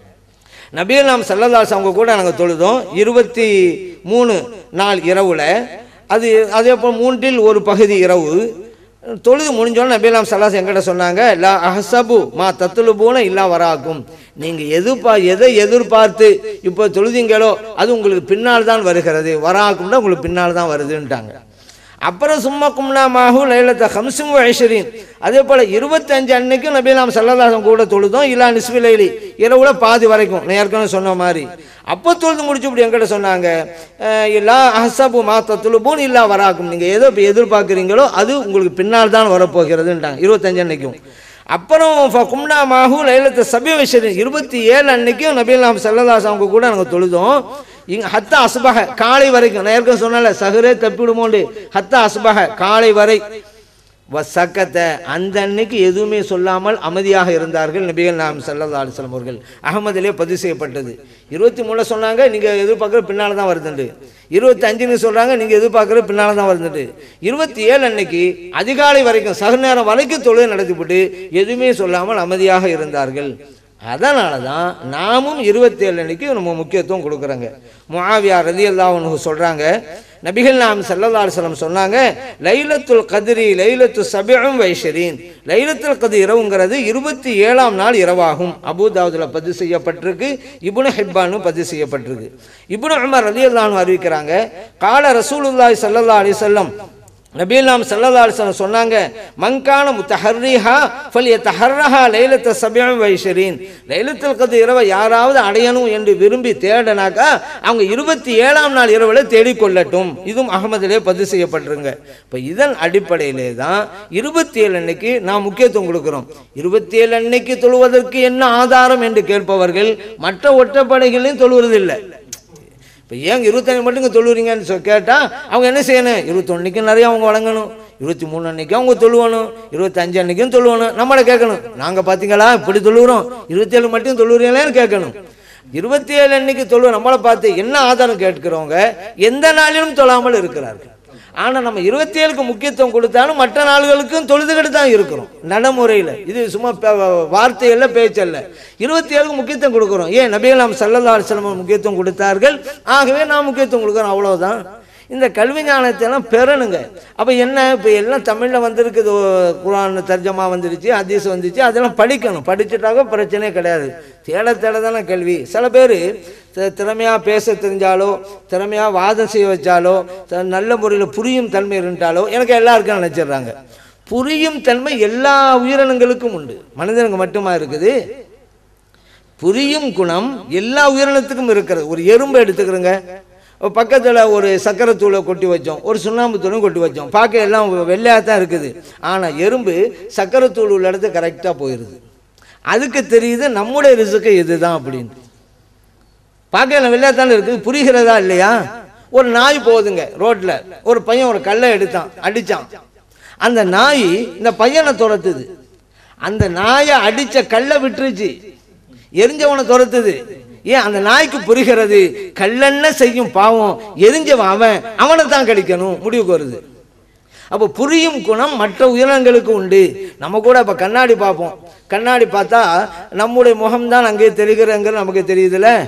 நபியலாம் சல்லதாஸ் அவங்க கூட நாங்கள் தொழுதோம் இருபத்தி மூணு நாள் இரவுல அது அதே போல் மூன்றில் ஒரு பகுதி இரவு தொழுது முடிஞ்சோன்னு நபியலாம் சல்லாஸ் எங்கிட்ட சொன்னாங்க லா அஹசபு மா தத்துலுபூன இல்லா வராக்கும் நீங்கள் எதிர்பா எதை எதிர்பார்த்து இப்போ தொழுதிங்களோ அது உங்களுக்கு பின்னால் தான் வருகிறது வராக்கும்னா உங்களுக்கு பின்னால் தான் வருதுன்ட்டாங்க அப்புறம் சும்மா கும்னாமாகு லைலத்த ஹம்சும் ஐஷரீன் அதே போல் இருபத்தஞ்சு அன்னைக்கும் நபிலாம் சல்லதாசம் கூட தொழுதோம் இல்லா நிஸ்வி லைலி இரவுல பாதி வரைக்கும் நான் ஏற்கனவே சொன்ன மாதிரி அப்போ தொழுது முடிச்சு இப்படி என்கிட்ட சொன்னாங்க அஹ் இல்லா அஹசபு மாத்த துளுபூன் இல்லா வராக்கும் நீங்கள் எதோ இப்போ எதிர்பார்க்குறீங்களோ அது உங்களுக்கு பின்னால் தான் வரப்போகிறதுன்ட்டாங்க இருபத்தஞ்சு அன்னைக்கும் அப்புறம் கும்னா மாஹூ லைலத்த சபி விஷயம் இருபத்தி ஏழு அன்னைக்கும் நபிலாம் சல்லதாஸ் அவங்க கூட நாங்கள் தொழுதோம் இங்க ஹத்தா அசுபக காலை வரைக்கும் நான் ஏற்கனவே சொன்னல சகுரே தப்பிடுமோண்டு ஹத்தா அசுபக காலை வரை வசக்கத்தை அந்த அன்னைக்கு எதுவுமே சொல்லாமல் அமைதியாக இருந்தார்கள் நபிகள் நாம் சல்லல்லா அலிஸ்லாம் அவர்கள் அகமதிலே பதிவு செய்யப்பட்டது இருபத்தி மூணில் சொன்னாங்க நீங்கள் எதிர்பார்க்குற பின்னால் தான் வருதுண்டு இருபத்தி அஞ்சுன்னு சொல்கிறாங்க நீங்கள் எதிர்பார்க்குற பின்னால் தான் வருதுண்டு இருபத்தி ஏழு அன்னைக்கு அதிகாலை வரைக்கும் சக நேரம் வரைக்கும் தொழில் நடத்திவிட்டு எதுவுமே சொல்லாமல் அமைதியாக இருந்தார்கள் அதனால தான் நாமும் இருபத்தேழு அன்னைக்கு நம்ம முக்கியத்துவம் கொடுக்குறோங்க முஆவியா ரதி அல்லாஹ் சொல்கிறாங்க நபிகள் நாம் சல்லல்லா அலுவலம் சொன்னாங்க லைலத்துல் கதிரி லைலத்து சபியும் வைஷரீன் லைலத்துல் கதிர் இரவுங்கிறது இருபத்தி ஏழாம் நாள் இரவாகும் அபுதாவுதில் பதிவு செய்யப்பட்டிருக்கு இப்னு ஹிப்பானு பதிவு செய்யப்பட்டிருக்கு இப்னு உமர் ரதி அல்லாஹ் அறிவிக்கிறாங்க கால ரசூலுல்லாஹி சல்லல்லா அலிசல்லம் நபீலாம் சல்லல்லா அலிஸ்லாம் சொன்னாங்க மங்கான முத்தஹர்ரிஹா ஃபல் யத்தஹர்ரஹா லைலத்த சபியம் வைஷரீன் லைலத்துல் கது இரவை யாராவது அடையணும் என்று விரும்பி தேடனாக்கா அவங்க இருபத்தி ஏழாம் நாள் இரவில் தேடிக்கொள்ளட்டும் இதுவும் அகமதிலே பதிவு செய்யப்பட்டிருங்க இப்போ இதன் அடிப்படையிலே தான் இருபத்தி ஏழு அன்னைக்கு நான் முக்கியத்துவம் கொடுக்குறோம் இருபத்தி ஏழு அன்னைக்கு தொழுவதற்கு என்ன ஆதாரம் என்று கேட்பவர்கள் மற்ற ஒற்றைப்படைகளையும் தொழுவதில்லை இப்போ ஏன் இருபத்தஞ்சு மட்டும் இங்கே தொழுவுறீங்கன்னு சொ கேட்டால் அவங்க என்ன செய்யணும் இருபத்தொன்னைக்கு நிறைய அவங்க வழங்கணும் இருபத்தி மூணு அன்னைக்கு அவங்க தொழுவணும் இருபத்தஞ்சு அன்னைக்கும் தொழுவணும் நம்மளை கேட்கணும் நாங்கள் பார்த்தீங்களா இப்படி தொழுவுறோம் இருபத்தேழு மட்டும் தொழுவுறீங்களேன்னு கேட்கணும் இருபத்தி ஏழு அன்னைக்கு தொழுவு நம்மளை பார்த்து என்ன ஆதாரம் கேட்கிறவங்க எந்த நாளிலும் தொழாமல் இருக்கிறார்கள் ஆனால் நம்ம இருபத்தி ஏழுக்கு முக்கியத்துவம் கொடுத்தாலும் மற்ற நாள்களுக்கும் தொழுதுகிட்டு தான் இருக்கிறோம் நடைமுறையில் இது சும்மா பே- வார்த்தையல்ல பேச்சல்ல இருபத்தி ஏழுக்கு முக்கியத்துவம் கொடுக்குறோம் ஏன் நபிகள் நாம் சல்லல்லா அலிஸ்லாம் முக்கியத்துவம் கொடுத்தார்கள் ஆகவே நான் முக்கியத்துவம் கொடுக்குறோம் அவ்வளவுதான் இந்த கல்வி ஞானத்தை எல்லாம் பெறணுங்க அப்போ என்ன இப்போ எல்லாம் தமிழில் வந்திருக்குது ஓ, குர்ஆன் தர்ஜமா வந்துருச்சு ஹதீஸ் வந்துச்சு அதெல்லாம் படிக்கணும் படிச்சுட்டாக்க பிரச்சனையே கிடையாது தேட தேட தானே கல்வி சில பேர் திறமையாக பேச தெரிஞ்சாலோ திறமையாக வாதம் செய்ய வச்சாலோ த- நல்ல முறையில் புரியும் தன்மை இருந்தாலோ எனக்கு எல்லாருக்கும் நினச்சிடுறாங்க புரியும் தன்மை எல்லா உயிரினங்களுக்கும் உண்டு மனிதனுக்கு மட்டுமா இருக்குது புரியும் குணம் எல்லா உயிரினத்துக்கும் இருக்கிறது ஒரு எறும்பை எடுத்துக்கிறோங்க பக்கத்தில் ஒரு சக்கரை தூளை கொட்டி வச்சோம் ஒரு சுண்ணாம்பு தூளும் கொட்டி வச்சோம் பார்க்க எல்லாம் வெள்ளையாக தான் இருக்குது ஆனால் எறும்பு சக்கரை தூள் உள்ள இடத்து கரெக்டாக போயிடுது அதுக்கு தெரியுது நம்முடைய ரிசுக்கு இதுதான் அப்படின்னு பார்க்க எல்லாம் வெள்ளையாக தானே இருக்குது புரிகிறதா இல்லையா ஒரு நாய் போகுதுங்க ரோட்டில் ஒரு பையன் ஒரு கல்லை எடுத்தான் அடித்தான் அந்த நாய் இந்த பையனை துரத்துது அந்த நாயை அடித்த கல்லை விட்டுருச்சு எரிஞ்சவனை துரத்துது ஏன் அந்த நாய்க்கு புரிகிறது கல்லென்ன செய்யும் பாவம் எரிஞ்சவன் அவன் அவனை தான் கடிக்கணும் முடிவுக்கு வருது அப்போ புரியும் குணம் மற்ற உயிரினங்களுக்கு உண்டு நம்ம கூட இப்போ கண்ணாடி பார்ப்போம் கண்ணாடி பார்த்தா நம்முடைய முகம்தான் அங்கே தெரிகிறங்கிற நமக்கு தெரியுதுல்ல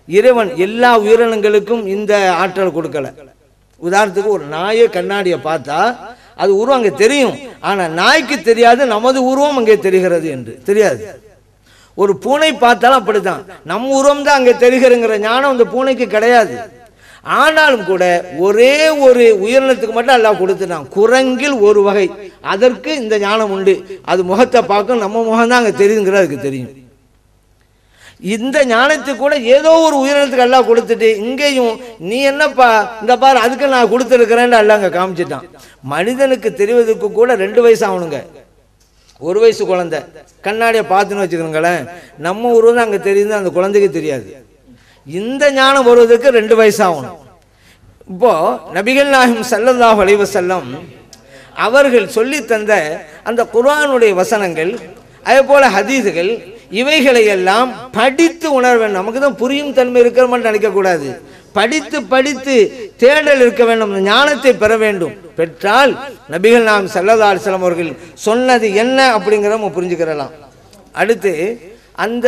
இறைவன் எல்லா உயிரினங்களுக்கும் இந்த ஆற்றல் கொடுக்கல உதாரணத்துக்கு ஒரு நாயை கண்ணாடியை பார்த்தா அது உருவம் அங்கே தெரியும் ஆனால் நாய்க்கு தெரியாது நமது உருவம் அங்கே தெரிகிறது என்று தெரியாது ஒரு பூனை பார்த்தாலும் அப்படித்தான் நம்ம உருவம் தான் அங்கே தெரிகிறங்கிற ஞானம் அந்த பூனைக்கு கிடையாது ஆனாலும் கூட ஒரே ஒரு உயிரினத்துக்கு மட்டும் அல்லாஹ் கொடுத்துட்டான் குரங்கில் ஒரு வகை அதற்கு இந்த ஞானம் உண்டு அது முகத்தை பார்க்கும் நம்ம முகம் தான் அங்கே தெரியுங்கிறது அதுக்கு தெரியும் இந்த ஞானத்துக்கு கூட ஏதோ ஒரு உயிரினத்துக்கு எல்லாம் கொடுத்துட்டு இங்கேயும் நீ என்னப்பா இந்த பாரு அதுக்கு நான் கொடுத்துருக்கிறேன்னு எல்லாம் அங்கே காமிச்சிட்டான் மனிதனுக்கு தெரிவதற்கு கூட ரெண்டு வயசு ஆகணுங்க ஒரு வயசு குழந்தை கண்ணாடியை பார்த்துன்னு வச்சுக்கோங்களேன் நம்ம உருவம் தான் அங்கே தெரியுது அந்த குழந்தைக்கு தெரியாது இந்த ஞானம் வருவதற்கு ரெண்டு வயசு ஆகணும் இப்போ நபிகள் நாயகம் ஸல்லல்லாஹு அலைஹி வஸல்லம் அவர்கள் சொல்லி தந்த அந்த குர்ஆனுடைய வசனங்கள் அதே போல ஹதீதுகள் இவைகளை எல்லாம் படித்து உணர வேண்டும் நமக்கு தான் புரியும் தன்மை இருக்கிற மாதிரி நினைக்கக்கூடாது படித்து படித்து தேடல் இருக்க வேண்டும் அந்த ஞானத்தை பெற வேண்டும் பெற்றால் நபிகள் நாம் ஸல்லல்லாஹு அலைஹி வஸல்லம் அவர்கள் சொன்னது என்ன அப்படிங்கிறத நம்ம புரிஞ்சுக்கிறலாம் அடுத்து அந்த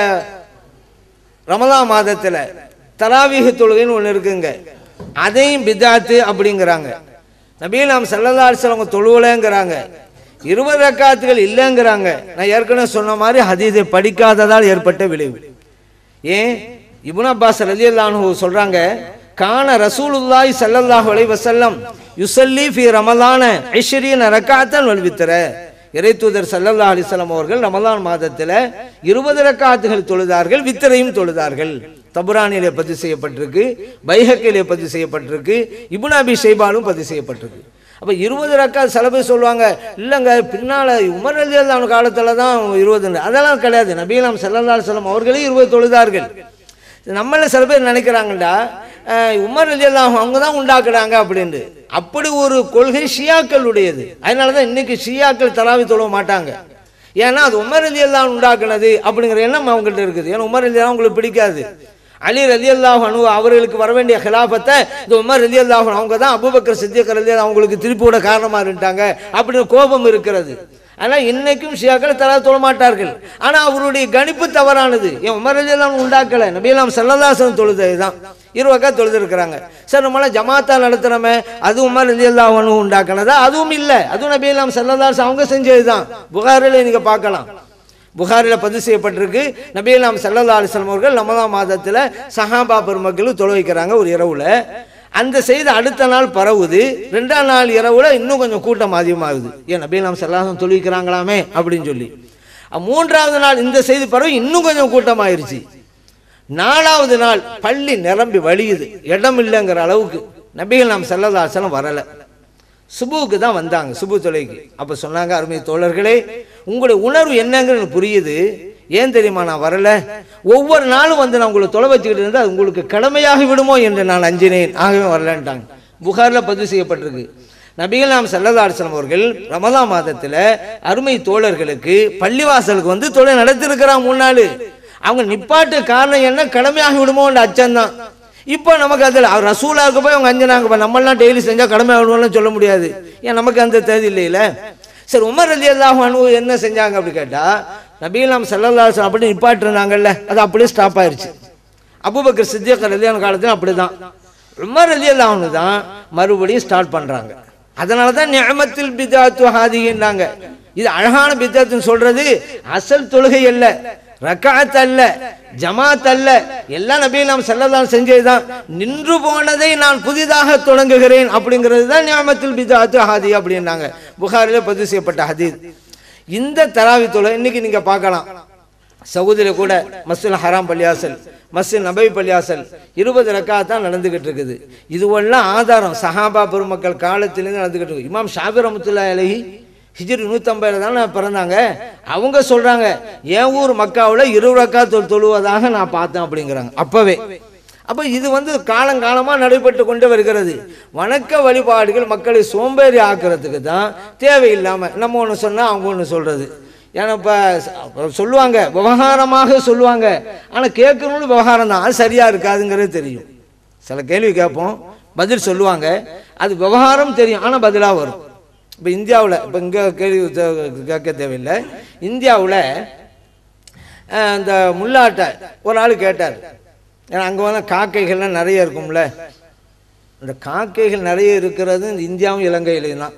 ரமலா மாதத்தில் தராவீக தொழுகைன்னு ஒன்று இருக்குங்க அதையும் பிதாத்து அப்படிங்கிறாங்க நபிகள் நாம் சல்லல்லா அலிஸ்லாம் தொழுவலைங்கிறாங்க இருபது ரக்காத்துகள் இல்லைங்கிறாங்க நான் ஏற்கனவே சொன்ன மாதிரி ஹதீஸை படிக்காததால் ஏற்பட்ட விளைவு ஏன் இப்னு அப்பாஸ் ரலியல்லாஹு சொல்றாங்க கான ரசூலுல்லாஹி ஸல்லல்லாஹு அலைஹி வஸல்லம் யுஸல்லி ஃபி ரமலான 20 ரக்காத்தன் வல் வித்ர இறைத்தூதர் ஸல்லல்லாஹு அலைஹி வஸல்லம் அவர்கள் ரமலான் மாதத்தில் இருபது ரக்காத்துகள் தொழுதார்கள் வித்தரையும் தொழுதார்கள் தபுரானிலே பதிவு செய்யப்பட்டிருக்கு பைஹக்கிலே பதிவு செய்யப்பட்டிருக்கு இப்னு அபி ஷைபாலும் பதிவு செய்யப்பட்டிருக்கு அப்போ இருபது ரக்கா சில பேர் சொல்லுவாங்க இல்லைங்க பின்னால் உமர் அலி அல்லாஹ் காலத்தில் தான் இருபது அதெல்லாம் கிடையாது நபீலாம் ஸல்லல்லாஹு அலைஹி வஸல்லம் அவர்களே இருபது தொழுதார்கள் நம்மள சில பேர் நினைக்கிறாங்கடா அஹ், உமர் அலி அல்லாஹ் அவங்க தான் உண்டாக்குறாங்க அப்படின்ட்டு அப்படி ஒரு கொள்கை ஷியாக்களுடையது அதனால தான் இன்னைக்கு ஷியாக்கள் தராவி தொழ மாட்டாங்க ஏன்னா அது உமர் அலி அல்லாஹ் உண்டாக்குனது அப்படிங்கிற எண்ணம் அவங்கள்ட்ட இருக்குது ஏன்னா உமர் அலி அல்லாஹ் உங்களுக்கு பிடிக்காது அலி ரலி அல்லாஹ் அனு அவர்களுக்கு வர வேண்டிய ஹிலாஃபத்தை இந்த உமர் ரலி அல்லாஹ் அவங்க தான் அபுபக்கர் சித்திக் ரலி அவங்களுக்கு திருப்பி விட காரணமாக இருந்துட்டாங்க அப்படின்னு கோபம் இருக்கிறது ஆனால் இன்னைக்கும் ஷியாக்கள் தலா தொழ மாட்டார்கள் ஆனால் அவருடைய கணிப்பு தவறானது என் உமர் அலி அல்லாஹ் உண்டாக்கலை நபியலாம் சல்லல்லாசன் தொழுது தான் இருவக்கா தொழுது இருக்கிறாங்க சார் நம்மளாம் ஜமாத்தா நடத்துகிறோமே அது உமர் அலி அல்லாஹ் அனு உண்டாக்குனதா அதுவும் இல்லை அதுவும் நபியலாம் சல்லல்லாஸ் அவங்க செஞ்சது தான் புகாரில் நீங்கள் பார்க்கலாம் புகாரில் பதிவு செய்யப்பட்டிருக்கு நபியலாம் சல்லல்லா அலிஸ்லாம் அவர்கள் ரமலான் மாதத்தில் சஹாபா பெருமக்கள் தொலை வைக்கிறாங்க ஒரு இரவில் அந்த செய்தி அடுத்த நாள் பரவுது ரெண்டாம் நாள் இரவுல இன்னும் கொஞ்சம் கூட்டம் அதிகமாகுது ஏன் நபியலாம் சல்லாஹம் தொழுவிக்கிறாங்களாமே அப்படின்னு சொல்லி அஹ் மூன்றாவது நாள் இந்த செய்தி பரவி இன்னும் கொஞ்சம் கூட்டமாயிருச்சு நாலாவது நாள் பள்ளி நிரம்பி வழியுது இடம் இல்லைங்கிற அளவுக்கு நபிகள் நாம் செல்லதாசனம் வரலை சுபுவுக்கு தான் வந்தாங்க சுபு தொலைக்கு அப்போ சொன்னாங்க அருமை தோழர்களே உங்களுடைய உணர்வு என்னங்கிறது எனக்கு புரியுது ஏன் தெரியுமா நான் வரல ஒவ்வொரு நாளும் வந்து நான் உங்களை தொலை வச்சுக்கிட்டு இருந்தால் அது உங்களுக்கு கடமையாகி விடுமோ என்று நான் அஞ்சினேன் ஆகவே வரலன்ட்டாங்க புகாரில் பதிவு செய்யப்பட்டிருக்கு நபிகள் நாம் செல்லதாசனம் அவர்கள் ரமலா மாதத்தில் அருமை தோழர்களுக்கு பள்ளிவாசலுக்கு வந்து தொலை நடத்திருக்கிறாங்க மூணு நாள் அவங்க நிப்பாட்டு காரணம் என்ன கடமையாகி விடுமோன்ற அச்சம்தான் இப்போ நமக்கு அதில் அவர் ரசூலாவுக்கு போய் அவங்க அஞ்சினாங்க இப்போ நம்மளாம் டெய்லி செஞ்சால் கடமை ஆகணும்னு சொல்ல முடியாது ஏன் நமக்கு அந்த தேதி இல்லையில சரி உமர் அலி அல்லாஹ் என்ன செஞ்சாங்க அப்படி கேட்டால் நபீலாம் சல்லல்லா அப்படி நிப்பாட்டிருந்தாங்கல்ல அது அப்படியே ஸ்டாப் ஆயிருச்சு அபுபக்கர் சித்தியக் ரலியான காலத்தில் அப்படி தான் உமர் அலி அல்லாஹ்னு தான் மறுபடியும் ஸ்டார்ட் பண்ணுறாங்க அதனால தான் நியமத்தில் பிதாத்து ஹாதிகின்றாங்க இது அழகான பித்தாத்துன்னு சொல்றது அசல் தொழுகை அல்ல ரக்காத் அல்ல ஜமாத் அல்ல எல்லாம் நபி நாம் செல்லதான் செஞ்சதுதான் நின்று போனதை நான் புதிதாக தொடங்குகிறேன் அப்படிங்கிறது தான் நியாமத்தில் பிதாத்து ஹாதி அப்படின்னாங்க புகாரில பதிவு செய்யப்பட்ட ஹதீஸ் இந்த தராவி தொலை இன்னைக்கு நீங்க பார்க்கலாம் சவுதியில் கூட மஸ்ஜில் ஹராம் பள்ளியாசல் மஸ்ஜித் நபை பள்ளியாசல் இருபது ரக்கா தான் நடந்துகிட்டு இருக்குது இதுவெல்லாம் ஆதாரம் சஹாபா பெருமக்கள் காலத்திலேருந்து நடந்துகிட்டு இருக்கு இமாம் ஷாபி ரமத்துல்லா அலஹி ஹிஜ்ரி நூற்றம்பதில் தானே பிறந்தாங்க அவங்க சொல்கிறாங்க என் ஊர் மக்காவில் இருபது ரக்கா தொழு தொழுவதாக நான் பார்த்தேன் அப்படிங்கிறாங்க அப்போவே அப்போ இது வந்து காலங்காலமாக நடைபெற்று கொண்டு வருகிறது வணக்க வழிபாடுகள் மக்களை சோம்பேறி ஆக்குறதுக்கு தான் தேவையில்லாமல் நம்ம ஒன்று சொன்னால் அவங்க ஒன்று சொல்கிறது ஏன்னா இப்போ சொல்லுவாங்க விவகாரமாக சொல்லுவாங்க ஆனால் கேட்கணும்னு விவகாரம் தான் அது சரியாக இருக்காதுங்கிறது தெரியும் சில கேள்வி கேட்போம் பதில் சொல்லுவாங்க அது விவகாரம் தெரியும் ஆனால் பதிலாக வரும் இப்போ இந்தியாவில் இப்போ இங்கே கேள்வி தே- கேட்க தேவையில்லை இந்தியாவில் அந்த முல்லாட்டை ஒரு ஆள் கேட்டார் ஏன்னா அங்கே வந்து காக்கைகள்லாம் நிறைய இருக்கும்ல இந்த காக்கைகள் நிறைய இருக்கிறது இந்த இந்தியாவும் இலங்கையிலையும் தான்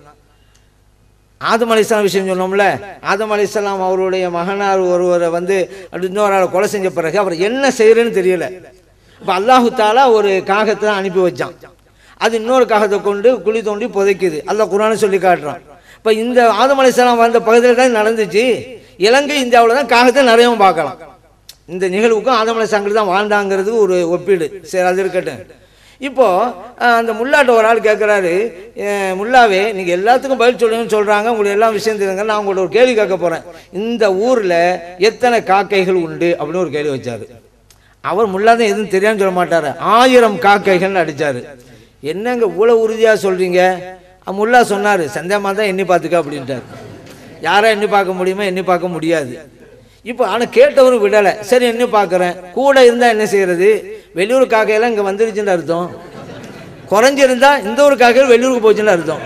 ஆதம் அலிஸ்லாம் விஷயம் சொன்னோம்ல ஆதம் அலிஸ்லாம் அவருடைய மகனார் ஒருவரை வந்து அப்படி இன்னொரு ஆளை கொலை செஞ்ச பிறகு அவர் என்ன செய்யறேன்னு தெரியல இப்போ அல்லாஹு தாலா ஒரு காகத்தை தான் அனுப்பி வச்சான் அது இன்னொரு காகத்தை கொண்டு குழி தோண்டி புதைக்குது அல்லாஹ் குரானை சொல்லி காட்டுறான் இப்போ இந்த ஆதம் அலிஸ்லாம் வந்த பகுதியில் தான் நடந்துச்சு இலங்கை இந்தியாவில் தான் காகத்தை நிறையவும் பார்க்கலாம் இந்த நிகழ்வுக்கும் ஆதம் அலிஸ்லாங்கள் தான் வாழ்ந்தாங்கிறதுக்கு ஒரு ஒப்பீடு சரி அது இருக்கட்டும் இப்போ அஹ், அந்த முல்லாட்ட ஒரு ஆள் கேட்குறாரு முல்லாவே நீங்கள் எல்லாத்துக்கும் பதில் சொல்லுங்கன்னு சொல்கிறாங்க உங்களுக்கு எல்லாம் விஷயம் தெரியுங்க நான் உங்கள்ட்ட ஒரு கேள்வி கேட்க போகிறேன் இந்த ஊரில் எத்தனை காக்கைகள் உண்டு அப்படின்னு ஒரு கேள்வி வச்சாரு அவர் முல்லா தான் எதுவும் தெரியாமல் சொல்ல மாட்டாரு ஆயிரம் காக்கைகள்னு அடிச்சாரு என்னங்க இவ்வளோ உறுதியாக சொல்கிறீங்க முல்லா சொன்னார் சந்தேகமாக தான் எண்ணி பார்த்துக்க அப்படின்ட்டார் யாரை எண்ணி பார்க்க முடியுமா எண்ணி பார்க்க முடியாது இப்போ ஆனால் கேட்டவரும் விடலை சரி எண்ணி பார்க்குறேன் கூட இருந்தால் என்ன செய்யறது வெளியூர் காக்கையெல்லாம் இங்கே வந்துருச்சுன்னு அர்த்தம் குறைஞ்சிருந்தா இந்த ஒரு காக்கையில் வெளியூருக்கு போச்சுன்னு அர்த்தம்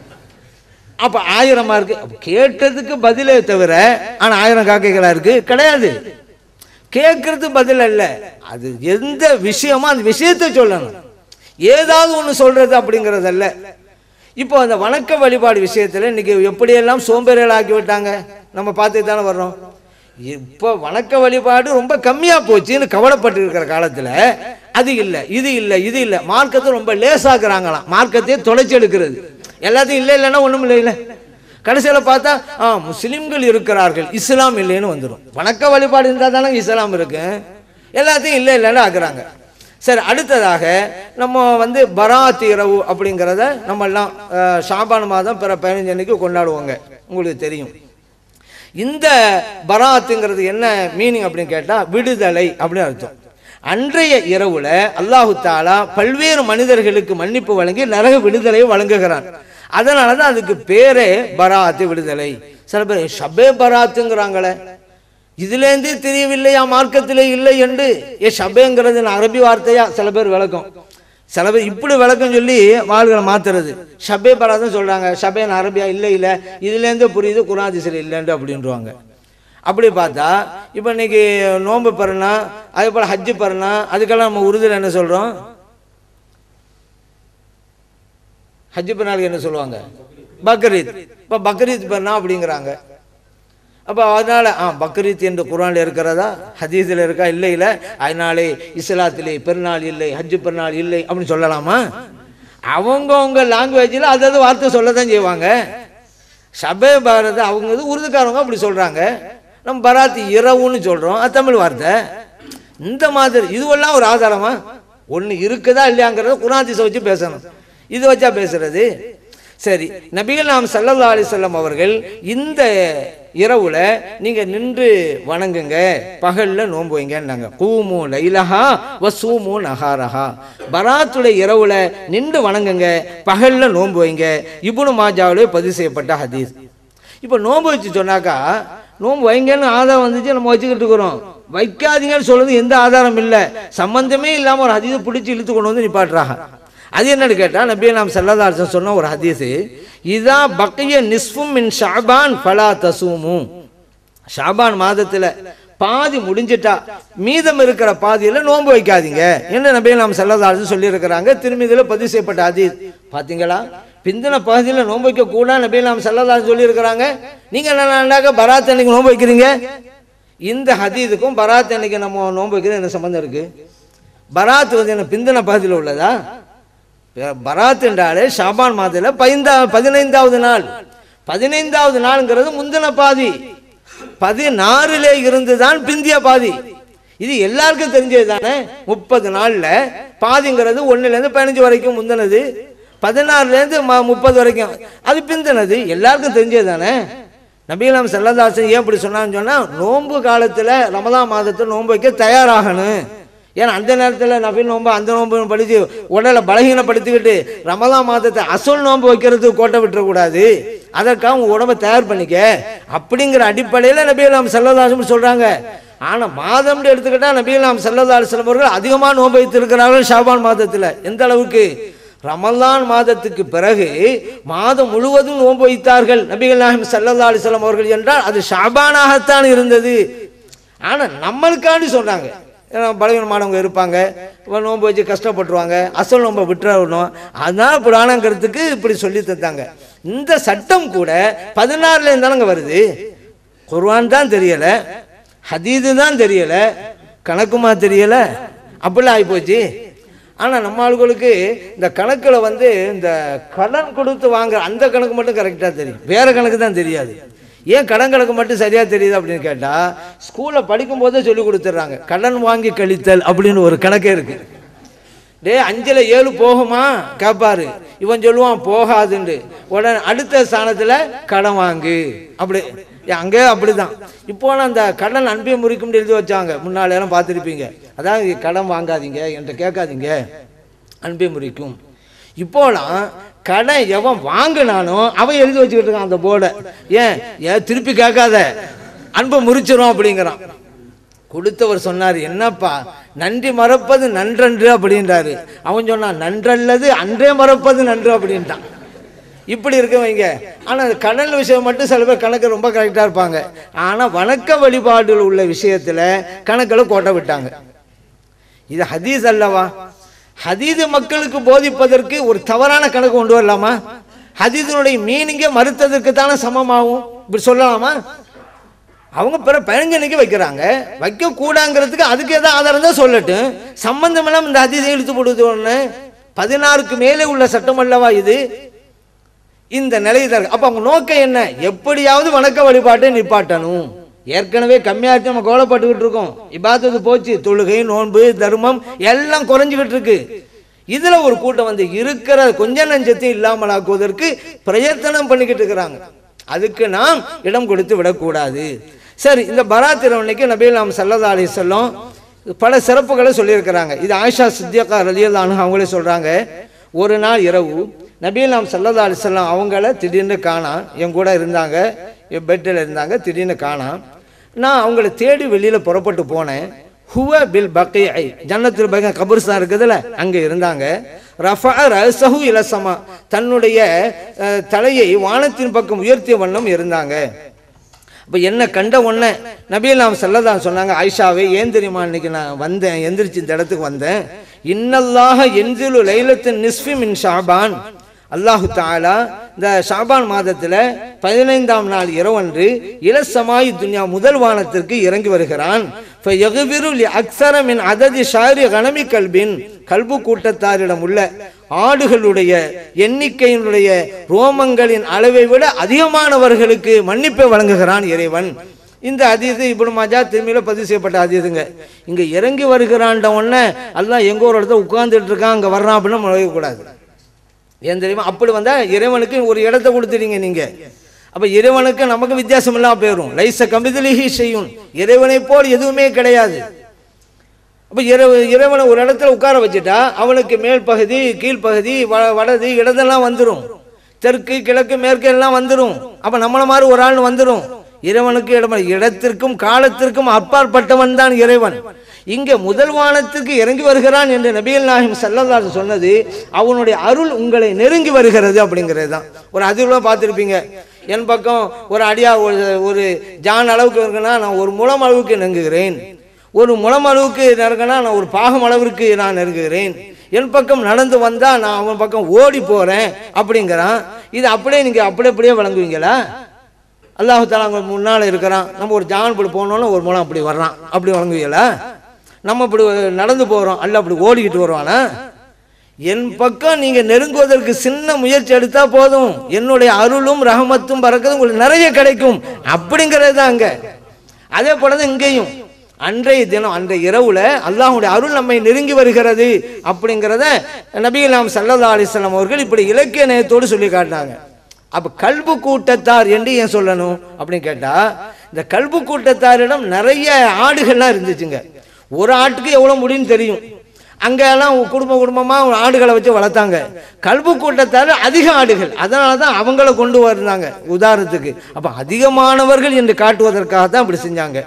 அப்போ ஆயிரமா இருக்கு அப்ப கேட்டதுக்கு பதிலே தவிர ஆனால் ஆயிரம் காக்கைகளா இருக்கு கிடையாது கேட்கறது பதில் அல்ல அது எந்த விஷயமோ அந்த விஷயத்தை சொல்லணும் ஏதாவது ஒன்று சொல்றது அப்படிங்கிறதல்ல இப்போ அந்த வணக்க வழிபாடு விஷயத்தில் இன்னைக்கு எப்படியெல்லாம் சோம்பேறிகள் ஆக்கி விட்டாங்க நம்ம பார்த்து தானே வர்றோம் இப்போ வணக்க வழிபாடு ரொம்ப கம்மியாக போச்சுன்னு கவலைப்பட்டு இருக்கிற காலத்தில் அது இல்லை இது இல்லை இது இல்லை மார்க்கத்தை ரொம்ப லேசாக்குறாங்களாம் மார்க்கத்தையே தொலைச்சி எடுக்கிறது எல்லாத்தையும் இல்லை இல்லைன்னா ஒன்றும் இல்லை இல்லை கடைசியில் பார்த்தா ஆ முஸ்லீம்கள் இருக்கிறார்கள் இஸ்லாம் இல்லைன்னு வந்துடும் வணக்க வழிபாடு இருந்தால் தானே இஸ்லாம் இருக்கு எல்லாத்தையும் இல்லை இல்லைன்னு ஆக்குறாங்க சரி அடுத்ததாக நம்ம வந்து பராத் இரவு அப்படிங்கிறத நம்ம எல்லாம் அஹ், ஷாபான் மாதம் பிற பதினஞ்சு அன்னைக்கு கொண்டாடுவோங்க உங்களுக்கு தெரியும் இந்த பராத்துங்கிறது என்ன மீனிங் அப்படின்னு கேட்டால் விடுதலை அப்படின்னு அர்த்தம் அன்றைய இரவுல அல்லாஹு தாலா பல்வேறு மனிதர்களுக்கு மன்னிப்பு வழங்கி நரக விடுதலையை வழங்குகிறான் அதனால தான் அதுக்கு பேரே பராத்து விடுதலை சில பேர் ஷபே பராத்துங்கிறாங்களே இதுலேருந்தே தெரியவில்லையா மார்க்கத்திலே இல்லை என்று ஏ ஷபேங்கிறது நான் அரபி வார்த்தையா சில பேர் விளக்கம் சில பேர் இப்படி விளக்கம் சொல்லி வாழ்களை மாத்துறது ஷபே பராதுன்னு சொல்றாங்க ஷபேன் அரபியா இல்லை இல்லை இதுலேருந்தே புரியுது குராதிசில் இல்லைன்ட்டு அப்படின்றாங்க அப்படி பார்த்தா இப்போ இன்னைக்கு நோன்பு பருனா அதே போல் ஹஜ்ஜு பருனா அதுக்கெல்லாம் நம்ம உருதுல என்ன சொல்கிறோம் ஹஜ்ஜு பெருநாளுக்கு என்ன சொல்லுவாங்க பக்ரீத் இப்போ பக்ரீத் பெருனா அப்படிங்கிறாங்க அப்போ அதனால ஆ பக்ரீத் என்று குரானில் இருக்கிறதா ஹதீஸில் இருக்கா இல்லை இல்லை அதனாலே இஸ்லாத்திலே பெருநாள் இல்லை ஹஜ்ஜு பெருநாள் இல்லை அப்படின்னு சொல்லலாமா அவங்கவுங்க லாங்குவேஜில் அதாவது வார்த்தை சொல்ல தான் செய்வாங்க ஷபே பாரத் அவங்க இது உருதுக்காரவங்க அப்படி சொல்கிறாங்க நம்ம பராத் இரவுன்னு சொல்கிறோம் அது தமிழ் வார்த்தை இந்த மாதிரி இதுவெல்லாம் ஒரு ஆதாரமா ஒன்று இருக்குதா இல்லையாங்கிறத குராதிசை வச்சு பேசணும் இது வச்சா பேசுறது சரி நபிகள் நாம் சல்லல்லா அலிசல்லம் அவர்கள் இந்த இரவுல நீங்க நின்று வணங்குங்க பகல்ல நோன்பு வைங்கன்னாங்க கூமு லைலஹா வசூமு நஹாரஹா பராத்துடைய இரவுல நின்று வணங்குங்க பகல்ல நோன்பு வைங்க இப்னு மாஜாவிலே பதிவு செய்யப்பட்ட ஹதீஸ் இப்போ நோன்பு வச்சு சொன்னாக்கா நோன்பு வைங்கன்னு ஆதாரம் வந்துச்சு நம்ம வச்சுக்கிட்டு இருக்கிறோம் வைக்காதீங்கன்னு சொல்றது எந்த ஆதாரம் இல்லை சம்பந்தமே இல்லாமல் ஒரு ஹதீஸை பிடிச்சி இழுத்து கொண்டு வந்து நிப்பாட்டுறாங்க அது என்னன்னு கேட்டால் நபி நாம் சல்லதாசன் சொன்ன ஒரு ஹதீஸு இதா பக்கைய நிஸ்ஃபும் மின் ஷாபான் ஃபலா தசூமு ஷாபான் மாதத்தில் பாதி முடிஞ்சிட்டா மீதம் இருக்கிற பாதியில் நோன்பு வைக்காதீங்க என்ன நபி நாம் சல்லதாசன் சொல்லியிருக்கிறாங்க திரும்பிதில் பதிவு செய்யப்பட்ட ஹதீஸ் பார்த்தீங்களா பிந்தின பகுதியில் நோன்பு வைக்க கூட நபி நாம் சல்லதாசன் சொல்லியிருக்கிறாங்க நீங்கள் என்னன்னாக்க பராத் அன்னைக்கு நோன்பு வைக்கிறீங்க இந்த ஹதீதுக்கும் பராத் அன்னைக்கு நம்ம நோன்பு வைக்கிறது என்ன சம்மந்தம் இருக்கு பராத் வந்து என்ன பிந்தின பகுதியில் உள்ளதா பராத் என்றாலே ஷாபான் மாதத்தில் பதிந்தா பதினைந்தாவது நாள் பதினைந்தாவது நாளுங்கிறது முந்தின பாதி பதினாறுலே இருந்து தான் பிந்திய பாதி இது எல்லாருக்கும் தெரிஞ்சது தானே முப்பது நாளில் பாதிங்கிறது ஒன்றுலேருந்து பதினஞ்சு வரைக்கும் முந்தினது பதினாறுலேருந்து ம முப்பது வரைக்கும் அது பிந்தினது எல்லாருக்கும் தெரிஞ்சது தானே நபீலாம் செல்லதாசன் ஏன் இப்படி சொன்னான்னு சொன்னால் நோன்பு காலத்தில் ரமதான் மாதத்தில் நோன்பு வைக்க தயாராகணும் ஏன்னா அந்த நேரத்தில் நபீல் நோன்பு அந்த நோன்பு படித்து உடலை பலகீனப்படுத்திக்கிட்டு ரமதான் மாதத்தை அசல் நோன்பு வைக்கிறதுக்கு கோட்டை விட்டுறக்கூடாது அதற்காக உங்கள் உடம்பை தயார் பண்ணிக்க அப்படிங்கிற அடிப்படையில் நபீலாம் செல்லதாசன் சொல்கிறாங்க ஆனால் மாதம்னு எடுத்துக்கிட்டால் நபீலாம் செல்லதாசன் அவர்கள் அதிகமாக நோன்பு வைத்திருக்கிறார்கள் ஷாபான் மாதத்தில் எந்த அளவுக்கு ரமலான் மாதத்துக்கு பிறகு மாதம் முழுவதும் நோன்பு வைத்தார்கள் நபிகள் நாயகம் சல்லல்லா அலிஸ்லாம் அவர்கள் என்றால் அது ஷாபானாகத்தான் இருந்தது ஆனால் நம்மளுக்காண்டி சொன்னாங்க ஏன்னா பலவீனமானவங்க இருப்பாங்க இவன் நோன்பு வச்சு கஷ்டப்பட்டுருவாங்க அசல் நோன்பை விட்டுறணும் அதனால புராணங்கிறதுக்கு இப்படி சொல்லி தந்தாங்க இந்த சட்டம் கூட பதினாறுல இருந்தானங்க வருது குர்ஆன் தான் தெரியல ஹதீது தான் தெரியல கணக்குமா தெரியல அப்படிலாம் ஆகிப்போச்சு ஆனால் நம்ம ஆளுகளுக்கு இந்த கணக்கில் வந்து இந்த கடன் கொடுத்து வாங்குற அந்த கணக்கு மட்டும் கரெக்டாக தெரியும் வேற கணக்கு தான் தெரியாது ஏன் கடன் கணக்கு மட்டும் சரியாக தெரியுது அப்படின்னு கேட்டால் ஸ்கூலில் படிக்கும்போதே சொல்லி கொடுத்துட்றாங்க கடன் வாங்கி கழித்தல் அப்படின்னு ஒரு கணக்கே இருக்குது டே அஞ்சில் ஏழு போகுமா கேட்பாரு இவன் சொல்லுவான் போகாதுண்டு உடனே அடுத்த ஸ்தானத்தில் கடன் வாங்கு அப்படி ஏ, அங்கே அப்படிதான் இப்போலாம் அந்த கடன் அன்பை முறிக்கும் எழுதி வச்சாங்க முன்னால எல்லாம் பார்த்துருப்பீங்க அதாவது கடன் வாங்காதீங்க என்கிட்ட கேட்காதீங்க அன்பை முறிக்கும் இப்போலாம் கடன் எவன் வாங்கினானோ அவன் எழுதி வச்சுக்கிட்டு இருக்கான் அந்த போர்டை ஏன் ஏன் திருப்பி கேட்காத அன்பை முறிச்சிரும் அப்படிங்கிறான் கொடுத்தவர் சொன்னார் என்னப்பா நன்றி மறப்பது நன்றன்று அப்படின்றாரு அவன் சொன்னான் நன்றல்லது அன்றே மறப்பது நன்று அப்படின்ட்டான் இப்படி இருக்கவங்க ஆனால் கடல் விஷயம் மட்டும் சில பேர் கணக்கு ரொம்ப கரெக்டாக இருப்பாங்க ஆனால் வணக்க வழிபாடுகள் உள்ள விஷயத்தில் கணக்கில் கோட்டை விட்டாங்க இது ஹதீஸ் அல்லவா ஹதீது மக்களுக்கு போதிப்பதற்கு ஒரு தவறான கணக்கு கொண்டு வரலாமா ஹதீதினுடைய மீனிங்கே மறுத்ததற்கு தானே சமமாகும் இப்படி சொல்லலாமா அவங்க பிற பயஞ்சனைக்கு வைக்கிறாங்க வைக்க கூடாங்கிறதுக்கு அதுக்கு ஏதாவது ஆதாரம் தான் சொல்லட்டும் சம்பந்தம் இல்லாம இந்த அதிசயம் இழுத்து போடுவது ஒன்று பதினாறுக்கு மேலே உள்ள சட்டம் அல்லவா இது இந்த நிலை தான் இருக்கு. அப்ப அவங்க நோக்கம் என்ன எப்படியாவது வணக்க வழிபாட்டை நிப்பாட்டணும் ஏற்கனவே கம்மியாச்சு நம்ம கோலப்பட்டுக்கிட்டு இருக்கோம் இபாதத்து போச்சு தொழுகை நோன்பு தர்மம் எல்லாம் குறைஞ்சிக்கிட்டு இருக்கு இதுல ஒரு கூட்டம் வந்து இருக்கிற கொஞ்ச நஞ்சத்தையும் இல்லாமலாக்குவதற்கு பிரயத்தனம் பண்ணிக்கிட்டு இருக்கிறாங்க அதுக்கு நாம் இடம் கொடுத்து விடக்கூடாது சரி இந்த பராத் இரவணைக்கு நபீல் நாம் சல்லதா அலி சொல்லம் பல சிறப்புகளை சொல்லியிருக்கிறாங்க இது ஆயிஷா சித்தியக்கா ரலியல்லானு அவங்களே சொல்றாங்க ஒரு நாள் இரவு நபீல் நாம் சல்லதா அலிசல்லாம் அவங்கள திடீர்னு காணாம் என் கூட இருந்தாங்க என் பெட்டில் இருந்தாங்க திடீர்னு காணாம் நான் அவங்கள தேடி வெளியில் புறப்பட்டு போனேன் ஹுவ பில் பக்கை ஐ ஜன்னத்தில் பக கபர்ஸ்தான் இருக்குதுல்ல அங்கே இருந்தாங்க ரஃபா ரசஹு இலசமா தன்னுடைய அஹ், தலையை வானத்தின் பக்கம் உயர்த்திய வண்ணம் இருந்தாங்க அப்போ என்ன கண்ட உடனே நபியில் நாம் செல்லதான் சொன்னாங்க ஆயிஷாவே ஏன் தெரியுமா இன்னைக்கு நான் வந்தேன் எந்திரிச்சு இந்த இடத்துக்கு வந்தேன் இன்னல்லாக எந்திலு லைலத்தின் நிஸ்ஃபி மின் ஷாபான் அல்லாஹு தாலா இந்த ஷாபான் மாதத்தில் பதினைந்தாம் நாள் இரவன்று இலசமாய் துன்யா முதல் வானத்திற்கு இறங்கி வருகிறான் அக்சர மின் அததி ஷாரி கனமி கல்பின் கல்பு கூட்டத்தாரிடம் உள்ள ஆடுகளுடைய எண்ணிக்கையினுடைய ரோமங்களின் அளவை விட அதிகமானவர்களுக்கு மன்னிப்பை வழங்குகிறான் இறைவன் இந்த அதீது இப்படி மஜா திரும்பியில பதிவு செய்யப்பட்ட அதீதுங்க இங்க இறங்கி வருகிறான்ட உடனே அல்லாஹ் எங்க ஒரு இடத்துல உட்கார்ந்துட்டு இருக்கான் அங்க வர்றான் அப்படின்னு நுழையக்கூடாது ஏன் தெரியுமா அப்படி வந்தா இறைவனுக்கு ஒரு இடத்த கொடுத்துட்டீங்க நீங்க அப்ப இறைவனுக்கு நமக்கு வித்தியாசம் இல்லாம போயிடும் லைச கமிதலிஹி செய்யும் இறைவனை போல் எதுவுமே கிடையாது அப்ப இறைவ இறைவனை ஒரு இடத்துல உட்கார வச்சுட்டா அவனுக்கு மேல் பகுதி கீழ்ப்பகுதி வ வடது இடதெல்லாம் வந்துடும் தெற்கு கிழக்கு மேற்கு எல்லாம் வந்துடும் அப்ப நம்மள மாதிரி ஒரு ஆள் வந்துடும் இறைவனுக்கு இடம் இடத்திற்கும் காலத்திற்கும் அப்பாற்பட்டவன் தான் இறைவன் இங்க முதல் வானத்துக்கு இறங்கி வருகிறான் என்று நபிகள் நாயகம் சல்லல்லாஹு சொன்னது அவனுடைய அருள் உங்களை நெருங்கி வருகிறது அப்படிங்கிறது தான் ஒரு அதிர்வாக பார்த்துருப்பீங்க என் பக்கம் ஒரு அடியா ஒரு ஒரு ஜான் அளவுக்கு இருக்குன்னா நான் ஒரு முழம் அளவுக்கு நெருங்குகிறேன் ஒரு முழம் அளவுக்கு நெருங்கினா நான் ஒரு பாகம் அளவிற்கு நான் நெருங்குகிறேன் என் பக்கம் நடந்து வந்தா நான் அவன் பக்கம் ஓடி போறேன் அப்படிங்கிறான் இது அப்படியே நீங்க அப்படியே அப்படியே வழங்குவீங்களா அல்லாஹு தாலா அங்கே முன்னால் இருக்கிறான் நம்ம ஒரு ஜான் இப்படி போனோன்னா ஒரு முழம் அப்படி வர்றான் அப்படி வழங்குவீங்களா நம்ம இப்படி நடந்து போகிறோம் அல்ல அப்படி ஓடிக்கிட்டு வருவானா என் பக்கம் நீங்க நெருங்குவதற்கு சின்ன முயற்சி எடுத்தா போதும் என்னுடைய அருளும் ரஹமத்தும் பறக்கதும் உங்களுக்கு நிறைய கிடைக்கும் அப்படிங்கிறது தான் அங்க அதே போலதான் இங்கேயும் அன்றைய தினம் அன்றைய இரவுல அல்லாஹ்வுடைய அருள் நம்மை நெருங்கி வருகிறது அப்படிங்கிறத நபிகள் நாம் சல்லல்லா அலிஸ்லாம் அவர்கள் இப்படி இலக்கிய நயத்தோடு சொல்லி காட்டினாங்க அப்ப கல்பு கூட்டத்தார் என்று ஏன் சொல்லணும் அப்படின்னு கேட்டா இந்த கல்பு கூட்டத்தாரிடம் நிறைய ஆடுகள்லாம் இருந்துச்சுங்க ஒரு ஆட்டுக்கு எவ்வளவு முடியும்னு தெரியும் அங்கெல்லாம் குடும்ப குடும்பமா ஆடுகளை வச்சு வளர்த்தாங்க கல்பு கூட்டத்தார் அதிக ஆடுகள் அதனால தான் அவங்கள கொண்டு வந்தாங்க உதாரணத்துக்கு அப்ப அதிகமானவர்கள் என்று காட்டுவதற்காக தான் இப்படி செஞ்சாங்க